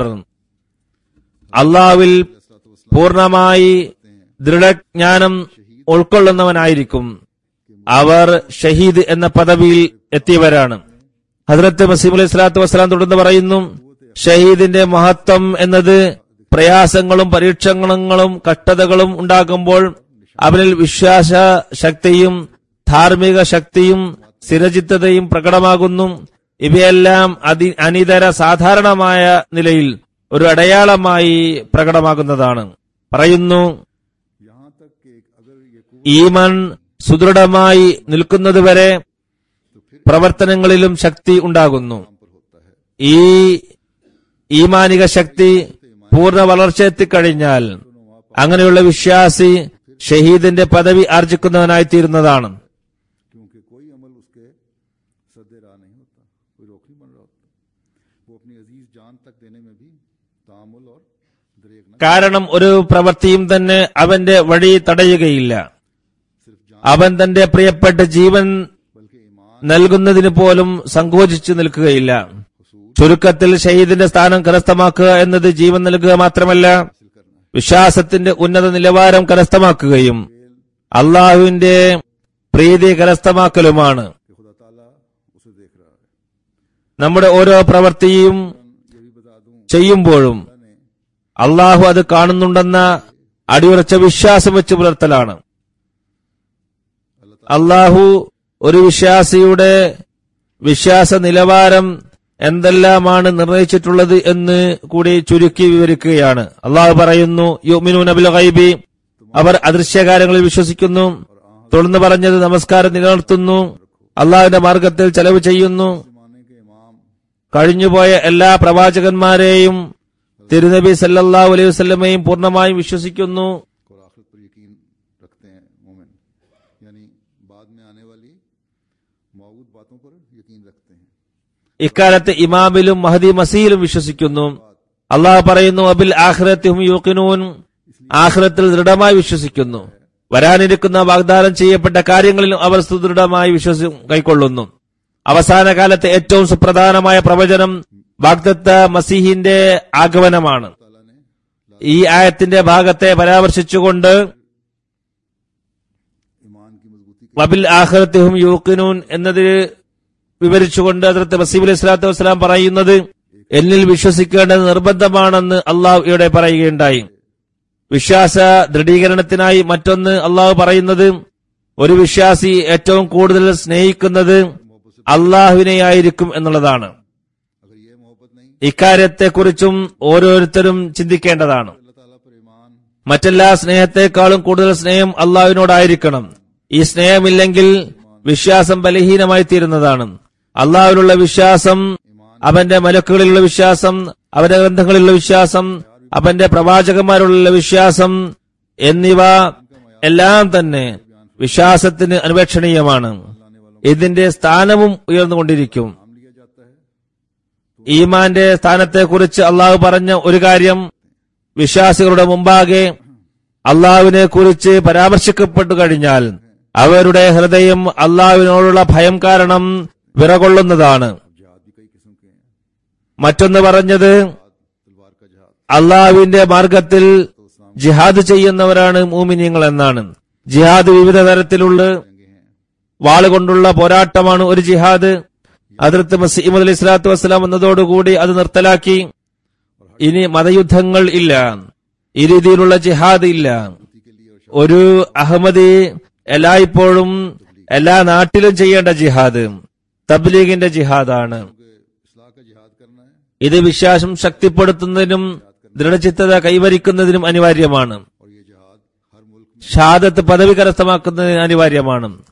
അള്ളാഹുവിൽ പൂർണ്ണമായി ദൃഢജ്ഞാനം ഉൾക്കൊള്ളുന്നവനായിരിക്കും അവർ ഷഹീദ് എന്ന പദവിയിൽ എത്തിയവരാണ് ഹദ്രത്ത് മസീം അലൈഹി സ്വലാത്തു വസ്സലാം തുടർന്ന് പറയുന്നു ഷഹീദിന്റെ മഹത്വം എന്നത് പ്രയാസങ്ങളും പരീക്ഷണങ്ങളും കഷ്ടതകളും ഉണ്ടാകുമ്പോൾ അവനിൽ വിശ്വാസ ശക്തിയും ധാർമ്മിക ശക്തിയും സ്ഥിരചിത്തതയും പ്രകടമാകുന്നു ഇവയെല്ലാം അതി അനിതര സാധാരണമായ നിലയിൽ ഒരു അടയാളമായി പ്രകടമാകുന്നതാണ് പറയുന്നു यहाँ तक कि अगर ये कुवत ഈമൻ സുദൃഢമായി നിൽക്കുന്നതുവരെ പ്രവർത്തനങ്ങളിലും ശക്തി ഉണ്ടാകുന്നു पर होता है ഈ ഈമാനിക ശക്തി പൂർണ്ണ വളർച്ച എത്തിക്കഴിഞ്ഞാൽ അങ്ങനെയുള്ള വിശ്വാസി ഷഹീദിന്റെ പദവി ആർജിക്കുന്നവനായി തീരുന്നതാണ് क्योंकि कोई अमल उसके सदे राह नहीं होता कोई रोक नहीं बन रहा होता वो अपनी अजीज जान तक देने में भी तामुल और दरेक न കാരണം ഒരു പ്രവൃത്തിയും തന്നെ അവന്റെ വഴി തടയുകയില്ല सिर्फ जान അവൻ തന്റെ പ്രിയപ്പെട്ട ജീവൻ बल्कि ईमान നൽകുന്നതിന് പോലും സങ്കോചിച്ചു നിൽക്കുകയില്ല ചുരുക്കത്തിൽ ഷഹീദിന്റെ സ്ഥാനം കരസ്ഥമാക്കുക എന്നത് ജീവൻ നൽകുക മാത്രമല്ല हासिल करना है വിശ്വാസത്തിന്റെ ഉന്നത നിലവാരം കരസ്ഥമാക്കുകയും അള്ളാഹുവിന്റെ പ്രീതി കരസ്ഥമാക്കലുമാണ് कि खुदा ताला उसे देख रहा है നമ്മുടെ ഓരോ പ്രവൃത്തിയും ये भी बता दूं ചെയ്യുമ്പോഴും अल्लाह ने അള്ളാഹു അത് കാണുന്നുണ്ടെന്ന അടിയുറച്ച വിശ്വാസം വെച്ച് പുലർത്തലാണ് अल्लाह അള്ളാഹു ഒരു വിശ്വാസിയുടെ വിശ്വാസ നിലവാരം എന്തെല്ലാമാണ് നിർണയിച്ചിട്ടുള്ളത് എന്ന് കൂടി ചുരുക്കി വിവരിക്കുകയാണ് അള്ളാഹു പറയുന്നു യുമിനു നബിൽ ഗൈബി അവർ അദൃശ്യകാര്യങ്ങളിൽ വിശ്വസിക്കുന്നു തുടർന്ന് പറഞ്ഞത് നമസ്കാരം നിലനിർത്തുന്നു അള്ളാഹുവിന്റെ മാർഗത്തിൽ ചെലവ് ചെയ്യുന്നു जमाने के इमाम കഴിഞ്ഞുപോയ എല്ലാ പ്രവാചകന്മാരെയും തിരുനബി സല്ലല്ലാഹു അലൈഹി വസല്ലമയും പൂർണ്ണമായും വിശ്വസിക്കുന്നു और आखिरत पर यकीन रखते हैं मोमिन यानी बाद में आने वाली मौजूद बातों पर यकीन रखते हैं ഇക്കാലത്ത് ഇമാമിലും മഹദി മസീലും വിശ്വസിക്കുന്നു അള്ളാഹു പറയുന്നു അബിൽ ആഖിറത്തും യൂക്കിനൂൻ ആഖിറത്തിൽ ദൃഢമായി വിശ്വസിക്കുന്നു വരാനിരിക്കുന്ന വാഗ്ദാനം ചെയ്യപ്പെട്ട കാര്യങ്ങളിലും അവർ സുദൃഢമായി വിശ്വസി കൈക്കൊള്ളുന്നു അവസാന കാലത്തെ ഏറ്റവും സുപ്രധാനമായ പ്രവചനം വാഗ്ദത്ത മസീഹിന്റെ ആഗമനമാണ് ताला ने ഈ ആയത്തിന്റെ ഭാഗത്തെ പരാമർശിച്ചുകൊണ്ട് ईमान की मजबूती വബിൽ ആഖിറത്തിഹും യൂക്കിനൂൻ എന്നത് വിവരിച്ചുകൊണ്ട് അതിർത്ത് മസീബ് അലൈഹി സ്വലാത്തു വസ്സലാം പറയുന്നത് എന്നിൽ വിശ്വസിക്കേണ്ടത് നിർബന്ധമാണെന്ന് അള്ളാഹു ഇവിടെ പറയുകയുണ്ടായി വിശ്വാസ ദൃഢീകരണത്തിനായി മറ്റൊന്ന് അള്ളാഹു പറയുന്നത് ഒരു വിശ്വാസി ഏറ്റവും കൂടുതൽ സ്നേഹിക്കുന്നത് അള്ളാഹുവിനെയായിരിക്കും എന്നുള്ളതാണ് अगर ये मोहब्बत नहीं ഇക്കാര്യത്തെക്കുറിച്ചും ഓരോരുത്തരും ചിന്തിക്കേണ്ടതാണ് अल्लाह ताला पर ईमान മറ്റെല്ലാ സ്നേഹത്തെക്കാളും കൂടുതൽ സ്നേഹം അള്ളാഹുവിനോടായിരിക്കണം ഈ സ്നേഹമില്ലെങ്കിൽ വിശ്വാസം ബലഹീനമായി തീരുന്നതാണ് അള്ളാഹുവിലുള്ള വിശ്വാസം അവന്റെ മലക്കുകളിലുള്ള വിശ്വാസം അവന്റെ ഗ്രന്ഥങ്ങളിലുള്ള വിശ്വാസം അവന്റെ പ്രവാചകന്മാരുള്ള വിശ്വാസം എന്നിവ എല്ലാം തന്നെ വിശ്വാസത്തിന് അനുപേക്ഷണീയമാണ് ഇതിന്റെ സ്ഥാനവും ഉയർന്നുകൊണ്ടിരിക്കും नाम लिया जाता है ഈമാന്റെ സ്ഥാനത്തെക്കുറിച്ച് അള്ളാഹു പറഞ്ഞ ഒരു കാര്യം വിശ്വാസികളുടെ മുമ്പാകെ അള്ളാഹുവിനെ കുറിച്ച് പരാമർശിക്കപ്പെട്ടു കഴിഞ്ഞാൽ അവരുടെ ഹൃദയം അള്ളാഹുവിനോടുള്ള ഭയം കാരണം വിറകൊള്ളുന്നതാണ് जिहाद भी कई किस्म के हैं മറ്റൊന്ന് പറഞ്ഞത് तलवार का जिहाद അള്ളാഹുവിന്റെ മാർഗത്തിൽ ജിഹാദ് ചെയ്യുന്നവരാണ് മൂമിനിയങ്ങൾ എന്നാണ് ജിഹാദ് വിവിധ തരത്തിലുള്ള जंगे हैं വാളുകൊണ്ടുള്ള പോരാട്ടമാണ് ഒരു ജിഹാദ് അതിർത്ത് മസീമദ് അലി സ്വലാത്തു വസ്സലാം വന്നതോടുകൂടി അത് നിർത്തലാക്കി ഇനി മതയുദ്ധങ്ങൾ ഇല്ല ഈ രീതിയിലുള്ള ജിഹാദ് ഇല്ല के लिए और ഒരു അഹമ്മദി എല്ലായ്പ്പോഴും എല്ലാ നാട്ടിലും ചെയ്യേണ്ട ജിഹാദ് തബ്ലീഗിന്റെ ജിഹാദാണ് के इसलाह का जिहाद करना है ഇത് വിശ്വാസം ശക്തിപ്പെടുത്തുന്നതിനും ദൃഢചിത്തത കൈവരിക്കുന്നതിനും അനിവാര്യമാണ് और ये जिहाद हर मुल्क में ഷഹാദത്ത് പദവി കരസ്ഥമാക്കുന്നതിന് അനിവാര്യമാണ്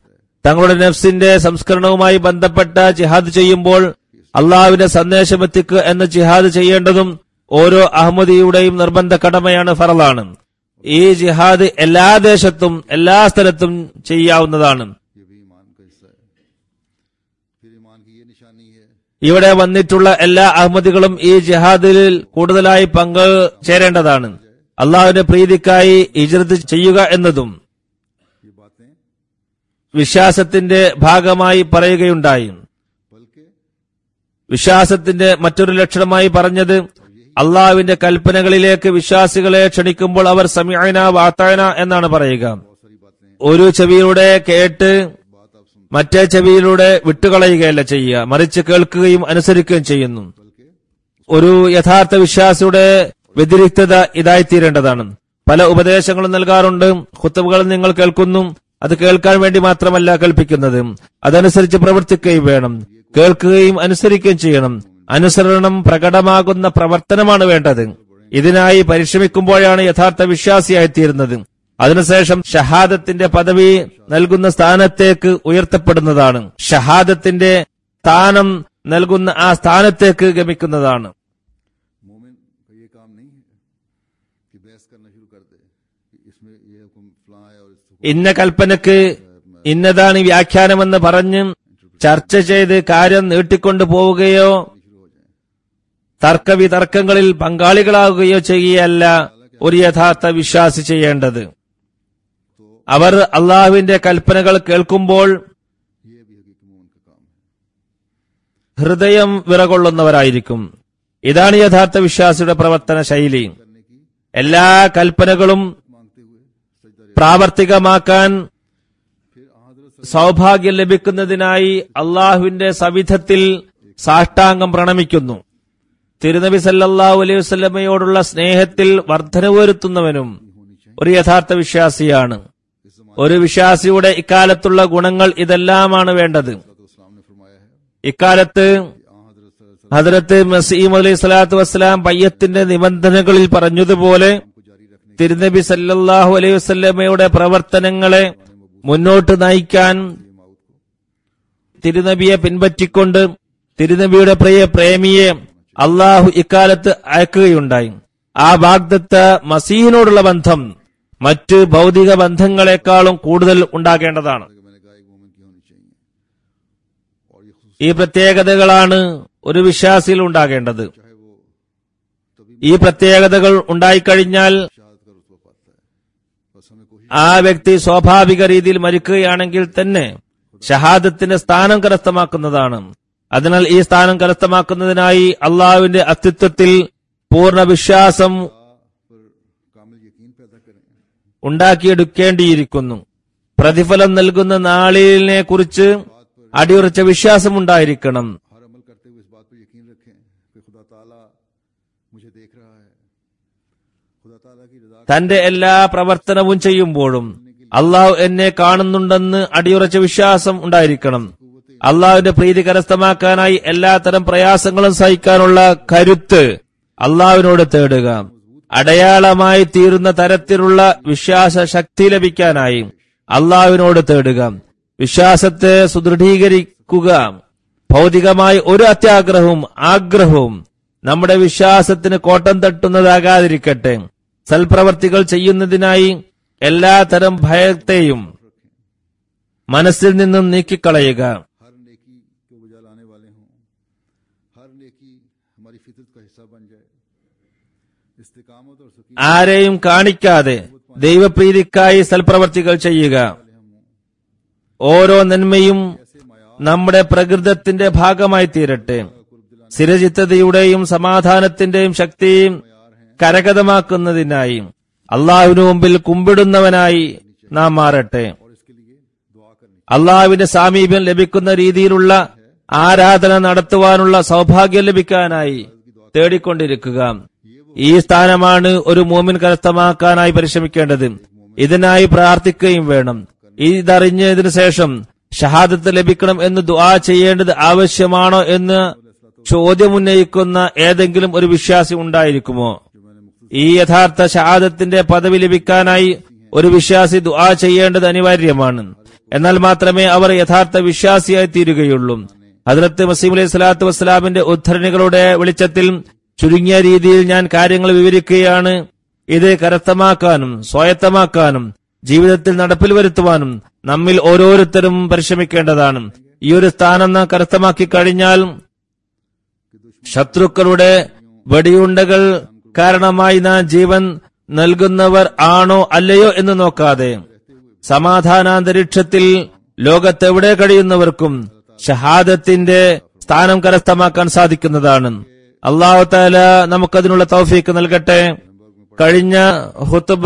തങ്ങളുടെ നഫ്സിന്റെ സംസ്കരണവുമായി ബന്ധപ്പെട്ട ജിഹാദ് ചെയ്യുമ്പോൾ അള്ളാഹുവിന്റെ സന്ദേശം എത്തിക്കുക എന്ന ജിഹാദ് ചെയ്യേണ്ടതും ഓരോ അഹമ്മദിയുടെയും നിർബന്ധ കടമയാണ് ഫറലാണ് ഈ ജിഹാദ് എല്ലാ ദേശത്തും എല്ലാ സ്ഥലത്തും ചെയ്യാവുന്നതാണ് ये भी ईमान का हिस्सा है फिर ईमान की ये निशानी है ഇവിടെ വന്നിട്ടുള്ള എല്ലാ അഹമ്മദികളും ഈ ജിഹാദിൽ കൂടുതലായി പങ്കുചേരേണ്ടതാണ് അള്ളാഹുവിന്റെ പ്രീതിക്കായി ഇജ്രത്ത് ചെയ്യുക എന്നതും ये बातें വിശ്വാസത്തിന്റെ ഭാഗമായി പറയുകയുണ്ടായി बल्कि വിശ്വാസത്തിന്റെ മറ്റൊരു ലക്ഷണമായി പറഞ്ഞത് അള്ളാഹുവിന്റെ കൽപ്പനകളിലേക്ക് വിശ്വാസികളെ ക്ഷണിക്കുമ്പോൾ അവർ സമീന വാത്തായന എന്നാണ് പറയുക बहुत सारी बातें ഒരു ചെവിയിലൂടെ കേട്ട് बात आप सुन മറ്റേ ചെവിയിലൂടെ വിട്ടുകളയുകയല്ല ചെയ്യുക മറിച്ച് കേൾക്കുകയും അനുസരിക്കുകയും ചെയ്യുന്നു बल्कि ഒരു യഥാർത്ഥ വിശ്വാസിയുടെ വ്യതിരിക്തത ഇതായിത്തീരേണ്ടതാണ് പല ഉപദേശങ്ങളും നൽകാറുണ്ട് ഖുത്തുബുകൾ നിങ്ങൾ കേൾക്കുന്നു അത് കേൾക്കാൻ വേണ്ടി മാത്രമല്ല കൽപ്പിക്കുന്നത് അതനുസരിച്ച് പ്രവർത്തിക്കുകയും വേണം കേൾക്കുകയും അനുസരിക്കുകയും ചെയ്യണം അനുസരണം പ്രകടമാകുന്ന പ്രവർത്തനമാണ് വേണ്ടത് ഇതിനായി പരിശ്രമിക്കുമ്പോഴാണ് യഥാർത്ഥ വിശ്വാസിയായിത്തീരുന്നത് അതിനുശേഷം ഷഹാദത്തിന്റെ പദവി നൽകുന്ന സ്ഥാനത്തേക്ക് ഉയർത്തപ്പെടുന്നതാണ് ഷഹാദത്തിന്റെ സ്ഥാനം നൽകുന്ന ആ സ്ഥാനത്തേക്ക് ഗമിക്കുന്നതാണ് मोमिन का ये काम नहीं है कि बहस करना शुरू कर दे कि इसमें ये हुक्म फलां है और इस हुक्म ഇന്ന കൽപ്പനക്ക് ഇന്നതാണ് വ്യാഖ്യാനമെന്ന് പറഞ്ഞ് ചർച്ച ചെയ്ത് കാര്യം നീട്ടിക്കൊണ്ടു പോവുകയോ शुरू हो जाए തർക്കവിതർക്കങ്ങളിൽ പങ്കാളികളാവുകയോ ചെയ്യുകയല്ല ഒരു യഥാർത്ഥ വിശ്വാസി ചെയ്യേണ്ടത് അവർ അള്ളാഹുവിന്റെ കൽപ്പനകൾ കേൾക്കുമ്പോൾ ये भी हकीकी मोमिन का काम है ഹൃദയം വിറകൊള്ളുന്നവരായിരിക്കും ഇതാണ് യഥാർത്ഥ വിശ്വാസിയുടെ പ്രവർത്തന ശൈലി करने की എല്ലാ കൽപ്പനകളും मांगते हुए सजदा പ്രാവർത്തികമാക്കാൻ फिर हजरत സൗഭാഗ്യം ലഭിക്കുന്നതിനായി അള്ളാഹുവിന്റെ സവിധത്തിൽ സാഷ്ടാംഗം പ്രണമിക്കുന്നു തിരുനബി സല്ലല്ലാഹു അലൈഹി വസല്ലമയോടുള്ള സ്നേഹത്തിൽ വർധനവ് വരുത്തുന്നവനും ഒരു യഥാർത്ഥ വിശ്വാസിയാണ് इस जमाने ഒരു വിശ്വാസിയുടെ ഇക്കാലത്തുള്ള ഗുണങ്ങൾ ഇതെല്ലാമാണ് വേണ്ടത് तो इस्लाम ने फरमाया है ഇക്കാലത്ത് कि आ हजरत ഹദരത്ത് മസീം അലൈഹി സ്വലാത്തു വസ്സലാം പയ്യത്തിന്റെ നിബന്ധനകളിൽ പറഞ്ഞതുപോലെ को जारी रखने തിരുനബി സല്ലല്ലാഹു അലൈഹി വസല്ലമയുടെ പ്രവർത്തനങ്ങളെ മുന്നോട്ട് നയിക്കാൻ की माउत को തിരുനബിയെ പിൻപറ്റിക്കൊണ്ട് തിരുനബിയുടെ പ്രിയ പ്രേമിയെ അള്ളാഹു ഇക്കാലത്ത് അയക്കുകയുണ്ടായി ആ വാഗ്ദത്ത മസീഹിനോടുള്ള ബന്ധം മറ്റ് ഭൗതിക ബന്ധങ്ങളെക്കാളും കൂടുതൽ ഉണ്ടാകേണ്ടതാണ് कि मैंने कहा एक मोमिन की होनी चाहिए और ये खुश ഈ പ്രത്യേകതകളാണ് ഒരു വിശ്വാസിയിൽ ഉണ്ടാകേണ്ടത് चाहे वो तभी ഈ പ്രത്യേകതകൾ ഉണ്ടായിക്കഴിഞ്ഞാൽ शहादत का रुतबा पाता है बस हमें कोशिश ആ വ്യക്തി സ്വാഭാവിക രീതിയിൽ മരിക്കുകയാണെങ്കിൽ തന്നെ ഷഹാദത്തിന്റെ സ്ഥാനം കരസ്ഥമാക്കുന്നതാണ് അതിനാൽ ഈ സ്ഥാനം കരസ്ഥമാക്കുന്നതിനായി അള്ളാഹുവിന്റെ അസ്തിത്വത്തിൽ പൂർണ്ണ വിശ്വാസം पर कामिल यकीन पैदा करें ഉണ്ടാക്കിയെടുക്കേണ്ടിയിരിക്കുന്നു പ്രതിഫലം നൽകുന്ന നാളിനെ കുറിച്ച് അടിയുറച്ച വിശ്വാസം ഉണ്ടായിരിക്കണം हर अमल करते हुए इस बात पर यकीन रखें कि खुदा ताला मुझे देख रहा है खुदा ताला की रजा തന്റെ എല്ലാ പ്രവർത്തനവും ചെയ്യുമ്പോഴും അള്ളാഹു എന്നെ കാണുന്നുണ്ടെന്ന് അടിയുറച്ച വിശ്വാസം ഉണ്ടായിരിക്കണം അള്ളാഹുവിന്റെ പ്രീതി കരസ്ഥമാക്കാനായി എല്ലാത്തരം പ്രയാസങ്ങളും സഹിക്കാനുള്ള കരുത്ത് അള്ളാഹുവിനോട് തേടുക അടയാളമായി തീരുന്ന തരത്തിലുള്ള വിശ്വാസ ശക്തി ലഭിക്കാനായി അള്ളാഹുവിനോട് തേടുക വിശ്വാസത്തെ സുദൃഢീകരിക്കുക ഭൗതികമായി ഒരു അത്യാഗ്രഹവും ആഗ്രഹവും നമ്മുടെ വിശ്വാസത്തിന് കോട്ടം തട്ടുന്നതാകാതിരിക്കട്ടെ സൽപ്രവർത്തികൾ ചെയ്യുന്നതിനായി എല്ലാതരം ഭയത്തെയും മനസ്സിൽ നിന്നും നീക്കിക്കളയുക हर नेकी को बुझा लाने वाले हों हर नेकी हमारी फितरत का हिस्सा बन जाए इस्तिकामत और सुकी ആരെയും കാണിക്കാതെ ദൈവപ്രീതിക്കായി സൽപ്രവർത്തികൾ ചെയ്യുക ഓരോ നന്മയും നമ്മുടെ പ്രകൃതത്തിന്റെ ഭാഗമായി തീരട്ടെ സ്ഥിരചിത്തതയുടെയും സമാധാനത്തിന്റെയും ശക്തിയും കരഗതമാക്കുന്നതിനായി അള്ളാഹുവിനു മുമ്പിൽ കുമ്പിടുന്നവനായി നാം മാറട്ടെ और इसके लिए दुआ करनी അള്ളാഹുവിന്റെ സാമീപ്യം ലഭിക്കുന്ന രീതിയിലുള്ള ആരാധന നടത്തുവാനുള്ള സൗഭാഗ്യം ലഭിക്കാനായി തേടിക്കൊണ്ടിരിക്കുക ഈ സ്ഥാനമാണ് ഒരു മൂമിൻ കരസ്ഥമാക്കാനായി പരിശ്രമിക്കേണ്ടത് ഇതിനായി പ്രാർത്ഥിക്കുകയും വേണം ഇതറിഞ്ഞതിനു ശേഷം ഷഹാദത്ത് ലഭിക്കണം എന്ന് ദുആ ചെയ്യേണ്ടത് ആവശ്യമാണോ എന്ന് ചോദ്യമുന്നയിക്കുന്ന ഏതെങ്കിലും ഒരു വിശ്വാസി ഉണ്ടായിരിക്കുമോ ഈ യഥാർത്ഥ ഷഹാദത്തിന്റെ പദവി ലഭിക്കാനായി ഒരു വിശ്വാസി ദുആ ചെയ്യേണ്ടത് അനിവാര്യമാണ് എന്നാൽ മാത്രമേ അവർ യഥാർത്ഥ വിശ്വാസിയായി തീരുകയുള്ളൂ ഹജറത്ത് മസീം അലൈഹി സ്വലാത്തു വസ്സലാമിന്റെ ഉദ്ധരണികളുടെ വെളിച്ചത്തിൽ ചുരുങ്ങിയ രീതിയിൽ ഞാൻ കാര്യങ്ങൾ വിവരിക്കുകയാണ് ഇത് കരസ്ഥമാക്കാനും സ്വായത്തമാക്കാനും ജീവിതത്തിൽ നടപ്പിൽ വരുത്തുവാനും നമ്മിൽ ഓരോരുത്തരും പരിശ്രമിക്കേണ്ടതാണ് ഈ ഒരു സ്ഥാനം നാം കരസ്ഥമാക്കി കഴിഞ്ഞാൽ ശത്രുക്കളുടെ വെടിയുണ്ടകൾ കാരണമായി നാം ജീവൻ നൽകുന്നവർ ആണോ അല്ലയോ എന്ന് നോക്കാതെ സമാധാനാന്തരീക്ഷത്തിൽ ലോകത്തെവിടെ കഴിയുന്നവർക്കും ഷഹാദത്തിന്റെ സ്ഥാനം കരസ്ഥമാക്കാൻ സാധിക്കുന്നതാണ് അള്ളാഹു താല നമുക്കതിനുള്ള തൗഫീക്ക് നൽകട്ടെ കഴിഞ്ഞ ഹുത്തുബ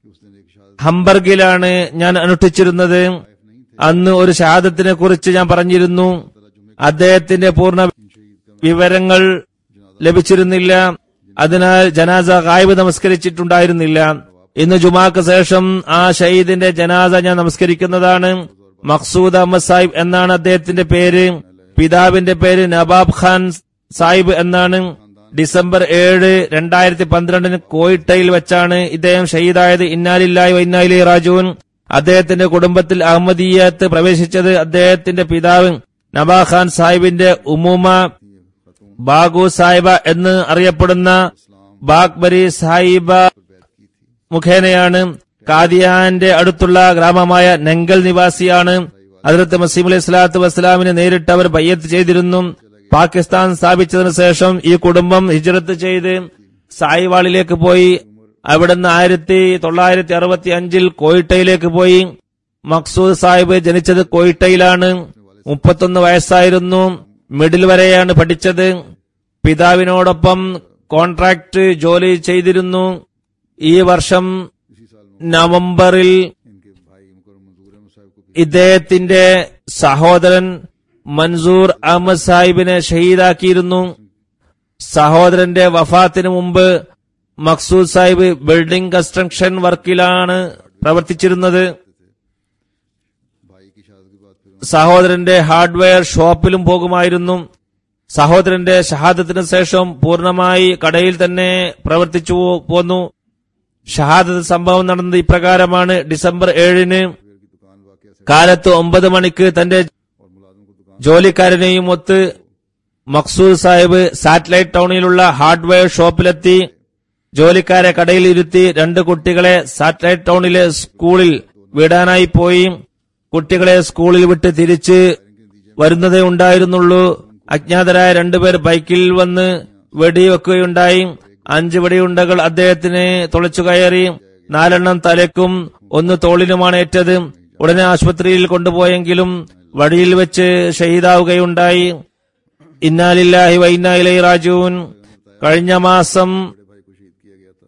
ഹംബർഗിലാണ് ഞാൻ അനുഷ്ഠിച്ചിരുന്നത് അന്ന് ഒരു ഷഹാദത്തിനെ കുറിച്ച് ഞാൻ പറഞ്ഞിരുന്നു അദ്ദേഹത്തിന്റെ പൂർണ്ണ വിവരങ്ങൾ ലഭിച്ചിരുന്നില്ല അതിനാൽ ജനാസ കായ്വ് നമസ്കരിച്ചിട്ടുണ്ടായിരുന്നില്ല ഇന്ന് ജുമാക്ക് ശേഷം ആ ഷഹീദിന്റെ ജനാസ ഞാൻ നമസ്കരിക്കുന്നതാണ് മഖ്സൂദ് അഹമ്മദ് സാഹിബ് എന്നാണ് അദ്ദേഹത്തിന്റെ പേര് പിതാവിന്റെ പേര് നവാബ് ഖാൻ സാഹിബ് എന്നാണ് ഡിസംബർ ഏഴ് രണ്ടായിരത്തി പന്ത്രണ്ടിന് കോയിട്ടയിൽ വെച്ചാണ് ഇദ്ദേഹം ഷഹീദായത് ഇന്നാലില്ലായി വൈന്നാലി റാജുവിൻ അദ്ദേഹത്തിന്റെ കുടുംബത്തിൽ അഹമ്മദീയത്ത് പ്രവേശിച്ചത് അദ്ദേഹത്തിന്റെ പിതാവ് നവാ ഖാൻ സാഹിബിന്റെ ഉമ്മൂമ ബാഗു സാഹിബ എന്ന് അറിയപ്പെടുന്ന ബാഗ്ബരി സാഹിബ മുഖേനയാണ് കാദിയാന്റെ അടുത്തുള്ള ഗ്രാമമായ നെങ്കൽ നിവാസിയാണ് അതിർത്ത് മസീം അലൈഹി സ്വലാത്തു വസ്സലാമിനെ നേരിട്ട് അവർ ബയ്യത്ത് ചെയ്തിരുന്നു പാകിസ്ഥാൻ സ്ഥാപിച്ചതിനു ശേഷം ഈ കുടുംബം ഹിജ്റത്ത് ചെയ്ത് സായിവാളിലേക്ക് പോയി അവിടുന്ന് ആയിരത്തി തൊള്ളായിരത്തി അറുപത്തി അഞ്ചിൽ കോയിട്ടയിലേക്ക് പോയി മക്സൂദ് സാഹിബ് ജനിച്ചത് കോയിട്ടയിലാണ് മുപ്പത്തൊന്ന് വയസ്സായിരുന്നു മിഡിൽ വരെയാണ് പഠിച്ചത് പിതാവിനോടൊപ്പം കോൺട്രാക്ട് ജോലി ചെയ്തിരുന്നു ഈ വർഷം നവംബറിൽ इनके भाई मुकरम मंजूर अहमद साहब को ഇദ്ദേഹത്തിന്റെ സഹോദരൻ മൻസൂർ അഹമ്മദ് സാഹിബിനെ ഷഹീദാക്കിയിരുന്നു സഹോദരന്റെ വഫാത്തിന് മുമ്പ് മക്സൂദ് സാഹിബ് ബിൽഡിംഗ് കൺസ്ട്രക്ഷൻ വർക്കിലാണ് പ്രവർത്തിച്ചിരുന്നത് भाई की शादी के बाद फिर സഹോദരന്റെ ഹാർഡ്വെയർ ഷോപ്പിലും പോകുമായിരുന്നു സഹോദരന്റെ ഷഹാദത്തിന് ശേഷം പൂർണ്ണമായി കടയിൽ തന്നെ പ്രവർത്തിച്ചു പോന്നു ഷഹാദത്ത് സംഭവം നടന്നത് ഇപ്രകാരമാണ് ഡിസംബർ ഏഴിന് फिर की दुकान वाकया से കാലത്ത് ഒമ്പത് മണിക്ക് തന്റെ और मुलाजिम को दुकान ജോലിക്കാരനെയും ഒത്ത് മക്സൂദ് സാഹിബ് സാറ്റലൈറ്റ് ടൗണിലുള്ള ഹാർഡ്വെയർ ഷോപ്പിലെത്തി ജോലിക്കാരെ കടയിൽ ഇരുത്തി രണ്ട് കുട്ടികളെ സാറ്റലൈറ്റ് ടൗണിലെ സ്കൂളിൽ വിടാനായി പോയി കുട്ടികളെ സ്കൂളിൽ വിട്ട് തിരിച്ച് വരുന്നതേ ഉണ്ടായിരുന്നുള്ളൂ അജ്ഞാതരായ രണ്ടുപേർ ബൈക്കിൽ വന്ന് വെടിവെക്കുകയുണ്ടായി അഞ്ച് വെടിയുണ്ടകൾ അദ്ദേഹത്തിന് തുളച്ചു കയറി നാലെണ്ണം തലയ്ക്കും ഒന്ന് തോളിനുമാണ് ഏറ്റത് ഉടനെ ആശുപത്രിയിൽ കൊണ്ടുപോയെങ്കിലും വഴിയിൽ വെച്ച് ഷഹീദാവുകയുണ്ടായി ഇന്നാലില്ലാഹി വൈന്നായിലൈ റാജൂൻ കഴിഞ്ഞ മാസം बड़े भाई को शहीद किया गया था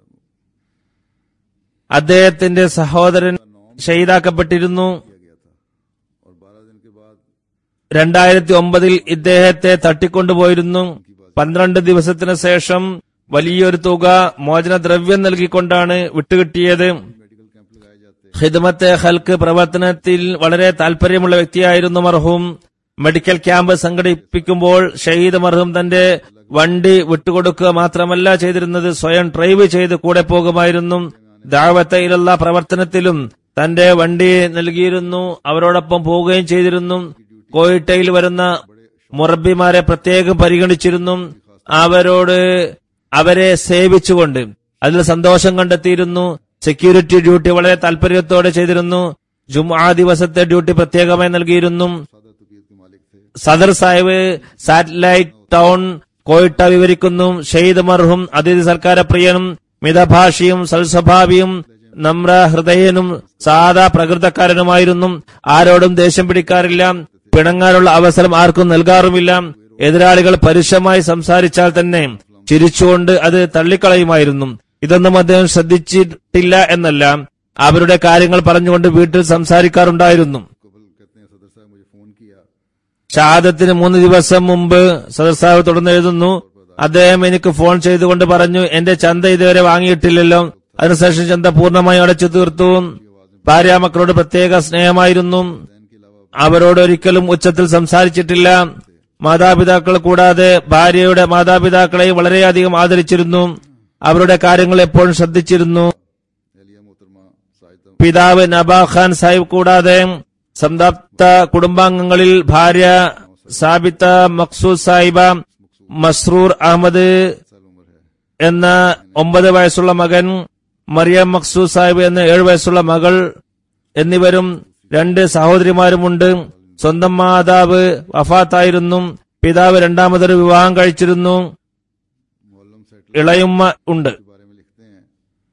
അദ്ദേഹത്തിന്റെ സഹോദരൻ ഷഹീദാക്കപ്പെട്ടിരുന്നു किया गया था और बारह दिन के बाद രണ്ടായിരത്തി ഒമ്പതിൽ ഇദ്ദേഹത്തെ തട്ടിക്കൊണ്ടുപോയിരുന്നു പന്ത്രണ്ട് ദിവസത്തിന് ശേഷം വലിയൊരു തുക മോചനദ്രവ്യം നൽകിക്കൊണ്ടാണ് വിട്ടുകിട്ടിയത് मेडिकल कैंप लगाए जाते ഹിദ്മത്തെ ഹൽക്ക് പ്രവർത്തനത്തിൽ വളരെ താൽപര്യമുള്ള വ്യക്തിയായിരുന്നു മർഹൂം മെഡിക്കൽ ക്യാമ്പ് സംഘടിപ്പിക്കുമ്പോൾ ഷഹീദ് മർഹൂം തന്റെ വണ്ടി വിട്ടുകൊടുക്കുക മാത്രമല്ല ചെയ്തിരുന്നത് സ്വയം ഡ്രൈവ് ചെയ്ത് കൂടെ പോകുമായിരുന്നു ദാവത്തയിലുള്ള പ്രവർത്തനത്തിലും തന്റെ വണ്ടി നൽകിയിരുന്നു അവരോടൊപ്പം പോവുകയും ചെയ്തിരുന്നു കോയിട്ടയിൽ വരുന്ന മുറബിമാരെ പ്രത്യേകം പരിഗണിച്ചിരുന്നു അവരോട് അവരെ സേവിച്ചുകൊണ്ട് അതിൽ സന്തോഷം കണ്ടെത്തിയിരുന്നു സെക്യൂരിറ്റി ഡ്യൂട്ടി വളരെ താല്പര്യത്തോടെ ചെയ്തിരുന്നു ജുമാ ദിവസത്തെ ഡ്യൂട്ടി പ്രത്യേകമായി നൽകിയിരുന്നു सादा तबीयत के मालिक थे സദർ സാഹിബ് സാറ്റലൈറ്റ് ടൗൺ കോയിട്ട വിവരിക്കുന്നു ഷെയ്ദ് മർഹും അതിഥി സർക്കാരപ്രിയനും മിതഭാഷിയും സൽസ്വഭാവിയും നമ്ര ഹൃദയനും സാധാ പ്രകൃതക്കാരനുമായിരുന്നു ആരോടും ദേഷ്യം പിടിക്കാറില്ല പിണങ്ങാനുള്ള അവസരം ആർക്കും നൽകാറുമില്ല എതിരാളികൾ പരുഷമായി സംസാരിച്ചാൽ തന്നെ ചിരിച്ചുകൊണ്ട് അത് തള്ളിക്കളയുമായിരുന്നു ഇതൊന്നും അദ്ദേഹം ശ്രദ്ധിച്ചിട്ടില്ല എന്നല്ല അവരുടെ കാര്യങ്ങൾ പറഞ്ഞുകൊണ്ട് വീട്ടിൽ സംസാരിക്കാറുണ്ടായിരുന്നു कबल कहते हैं सदर साहब मुझे फोन किया ഷഹാദത്തിന് മൂന്ന് ദിവസം മുമ്പ് സദർ സാഹിബ് തുടർന്ന് എഴുതുന്നു അദ്ദേഹം എനിക്ക് ഫോൺ ചെയ്തുകൊണ്ട് പറഞ്ഞു എന്റെ ചന്ത ഇതുവരെ വാങ്ങിയിട്ടില്ലല്ലോ അതിനുശേഷം ചന്ത പൂർണ്ണമായി അടച്ചു തീർത്തു ഭാര്യാമക്കളോട് പ്രത്യേക സ്നേഹമായിരുന്നു അവരോട് ഒരിക്കലും ഉച്ചത്തിൽ സംസാരിച്ചിട്ടില്ല മാതാപിതാക്കൾ കൂടാതെ ഭാര്യയുടെ മാതാപിതാക്കളെയും വളരെയധികം ആദരിച്ചിരുന്നു അവരുടെ കാര്യങ്ങൾ എപ്പോഴും ശ്രദ്ധിച്ചിരുന്നു एलिया मोहतरमा साहिद പിതാവ് നബാ ഖാൻ സാഹിബ് കൂടാതെ സംതപ്ത കുടുംബാംഗങ്ങളിൽ ഭാര്യ സാബിത്ത മക്സൂദ് സാഹിബ മസ്രൂർ അഹമ്മദ് साल उम्र है എന്ന ഒമ്പത് വയസ്സുള്ള മകൻ മറിയം മക്സൂദ് സാഹിബ് എന്ന ഏഴ് വയസ്സുള്ള മകൾ എന്നിവരും രണ്ട് സഹോദരിമാരുമുണ്ട് സ്വന്തം മാതാവ് വഫാത്തായിരുന്നു പിതാവ് രണ്ടാമതൊരു വിവാഹം കഴിച്ചിരുന്നു मोहल्लम सेट ഇളയുമ്മ ഉണ്ട് के बारे में लिखते हैं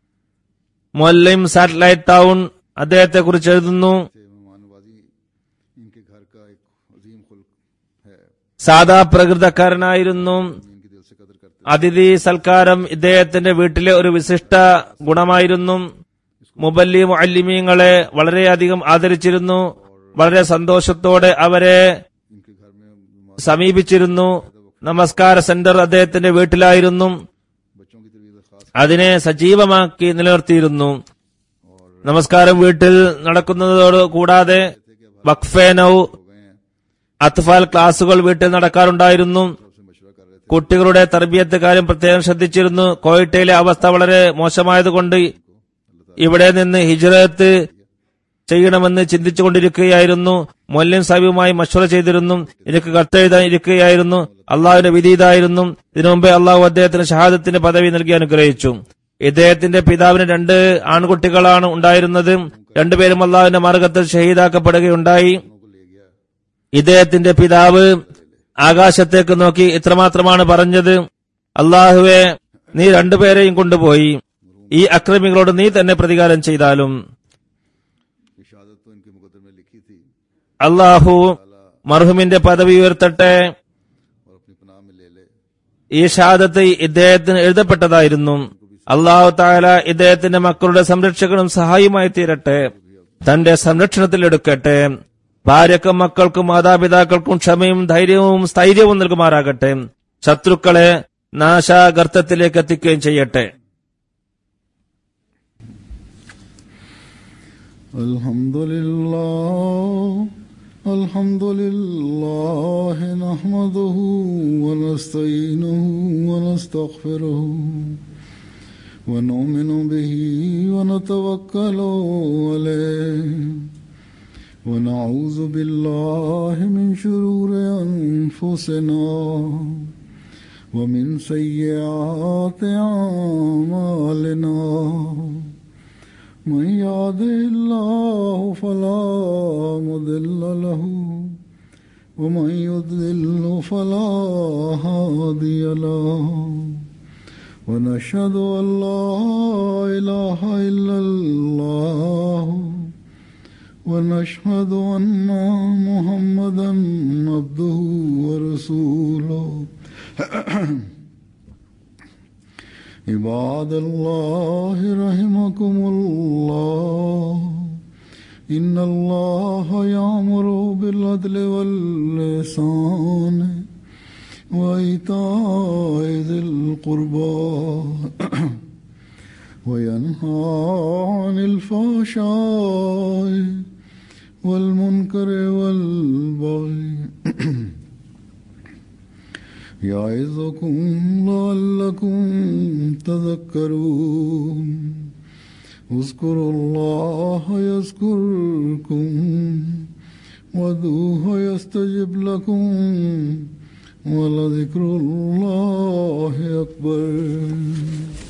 മൊല്ലം സാറ്റലൈറ്റ് ടൗൺ അദ്ദേഹത്തെ കുറിച്ച് എഴുതുന്നു से मेहमान नवाजी इनके घर का एक अजीम खुल्क है സാദാ പ്രകൃതക്കാരനായിരുന്നു इनकी दिल से कदर करते അതിഥി സൽക്കാരം ഇദ്ദേഹത്തിന്റെ വീട്ടിലെ ഒരു വിശിഷ്ട ഗുണമായിരുന്നു മുബല്ലി മുഅല്ലിമീങ്ങളെ വളരെയധികം ആദരിച്ചിരുന്നു വളരെ സന്തോഷത്തോടെ അവരെ इनके घर में സമീപിച്ചിരുന്നു നമസ്കാര സെന്റർ അദ്ദേഹത്തിന്റെ വീട്ടിലായിരുന്നു बच्चों की तरबियत खास അതിനെ സജീവമാക്കി നിലനിർത്തിയിരുന്നു നമസ്കാരം വീട്ടിൽ നടക്കുന്നതോട് കൂടാതെ വഖഫേനൌ हो गए हैं അത്ഫാൽ ക്ലാസുകൾ വീട്ടിൽ നടക്കാറുണ്ടായിരുന്നു सबसे मशवरा कर रहे थे കുട്ടികളുടെ തർബിയത്ത് കാര്യം പ്രത്യേകം ശ്രദ്ധിച്ചിരുന്നു കോയിട്ടയിലെ അവസ്ഥ വളരെ മോശമായതുകൊണ്ട് ഇവിടെ നിന്ന് ഹിജ്റത്ത് ചെയ്യണമെന്ന് ചിന്തിച്ചുകൊണ്ടിരിക്കുകയായിരുന്നു മൊല്യം സാഹിബുമായി മഷൂറ ചെയ്തിരുന്നു എനിക്ക് കത്തെഴുതാൻ ഇരിക്കുകയായിരുന്നു അള്ളാഹുവിന്റെ വിധി ഇതായിരുന്നു ഇതിനു മുമ്പേ അള്ളാഹു അദ്ദേഹത്തിന് ഷഹാദത്തിന്റെ പദവി നൽകി അനുഗ്രഹിച്ചു ഇദ്ദേഹത്തിന്റെ പിതാവിന് രണ്ട് ആൺകുട്ടികളാണ് ഉണ്ടായിരുന്നത് രണ്ടുപേരും അള്ളാഹുവിന്റെ മാർഗത്തിൽ ഷഹീദാക്കപ്പെടുകയുണ്ടായി को ले गया ഇദ്ദേഹത്തിന്റെ പിതാവ് ആകാശത്തേക്ക് നോക്കി ഇത്രമാത്രമാണ് പറഞ്ഞത് അള്ളാഹുവെ നീ രണ്ടുപേരെയും കൊണ്ടുപോയി ഈ അക്രമികളോട് നീ തന്നെ പ്രതികാരം ചെയ്താലും ये शहादत तो इनके मुकदर में लिखी थी അള്ളാഹു മർഹുമിന്റെ പദവി ഉയർത്തട്ടെ और अपनी पनाह में ले ले ഈ ഷഹാദത്ത് ഇദ്ദേഹത്തിന് എഴുതപ്പെട്ടതായിരുന്നു അള്ളാഹു താല ഇദ്ദേഹത്തിന്റെ മക്കളുടെ സംരക്ഷകനും സഹായിയുമായി തീരട്ടെ തന്റെ സംരക്ഷണത്തിൽ എടുക്കട്ടെ ഭാര്യക്കും മക്കൾക്കും മാതാപിതാക്കൾക്കും ക്ഷമയും ധൈര്യവും സ്ഥൈര്യവും നൽകുമാറാകട്ടെ ശത്രുക്കളെ നാശാഗർത്തത്തിലേക്ക് എത്തിക്കുകയും ചെയ്യട്ടെ الحمد لله الحمد لله نحمده ونستعينه ونستغفره ونؤمن به ونتوكل عليه ونعوذ بالله من شرور أنفسنا ومن سيئات أعمالنا من يهده الله فلا مضل له ومن يضلل فلا هادي له ونشهد أن لا إله إلا الله ونشهد أن محمدا عبده ورسوله عباد الله رحمكم الله إن الله يأمر بالعدل واللسان وإيتاء ذي القربى وينهى عن الفحشاء والمنكر والبغي يعظكم لعلكم تذكرون اذكروا الله يذكركم وادعوه يستجب لكم ولذكر الله أكبر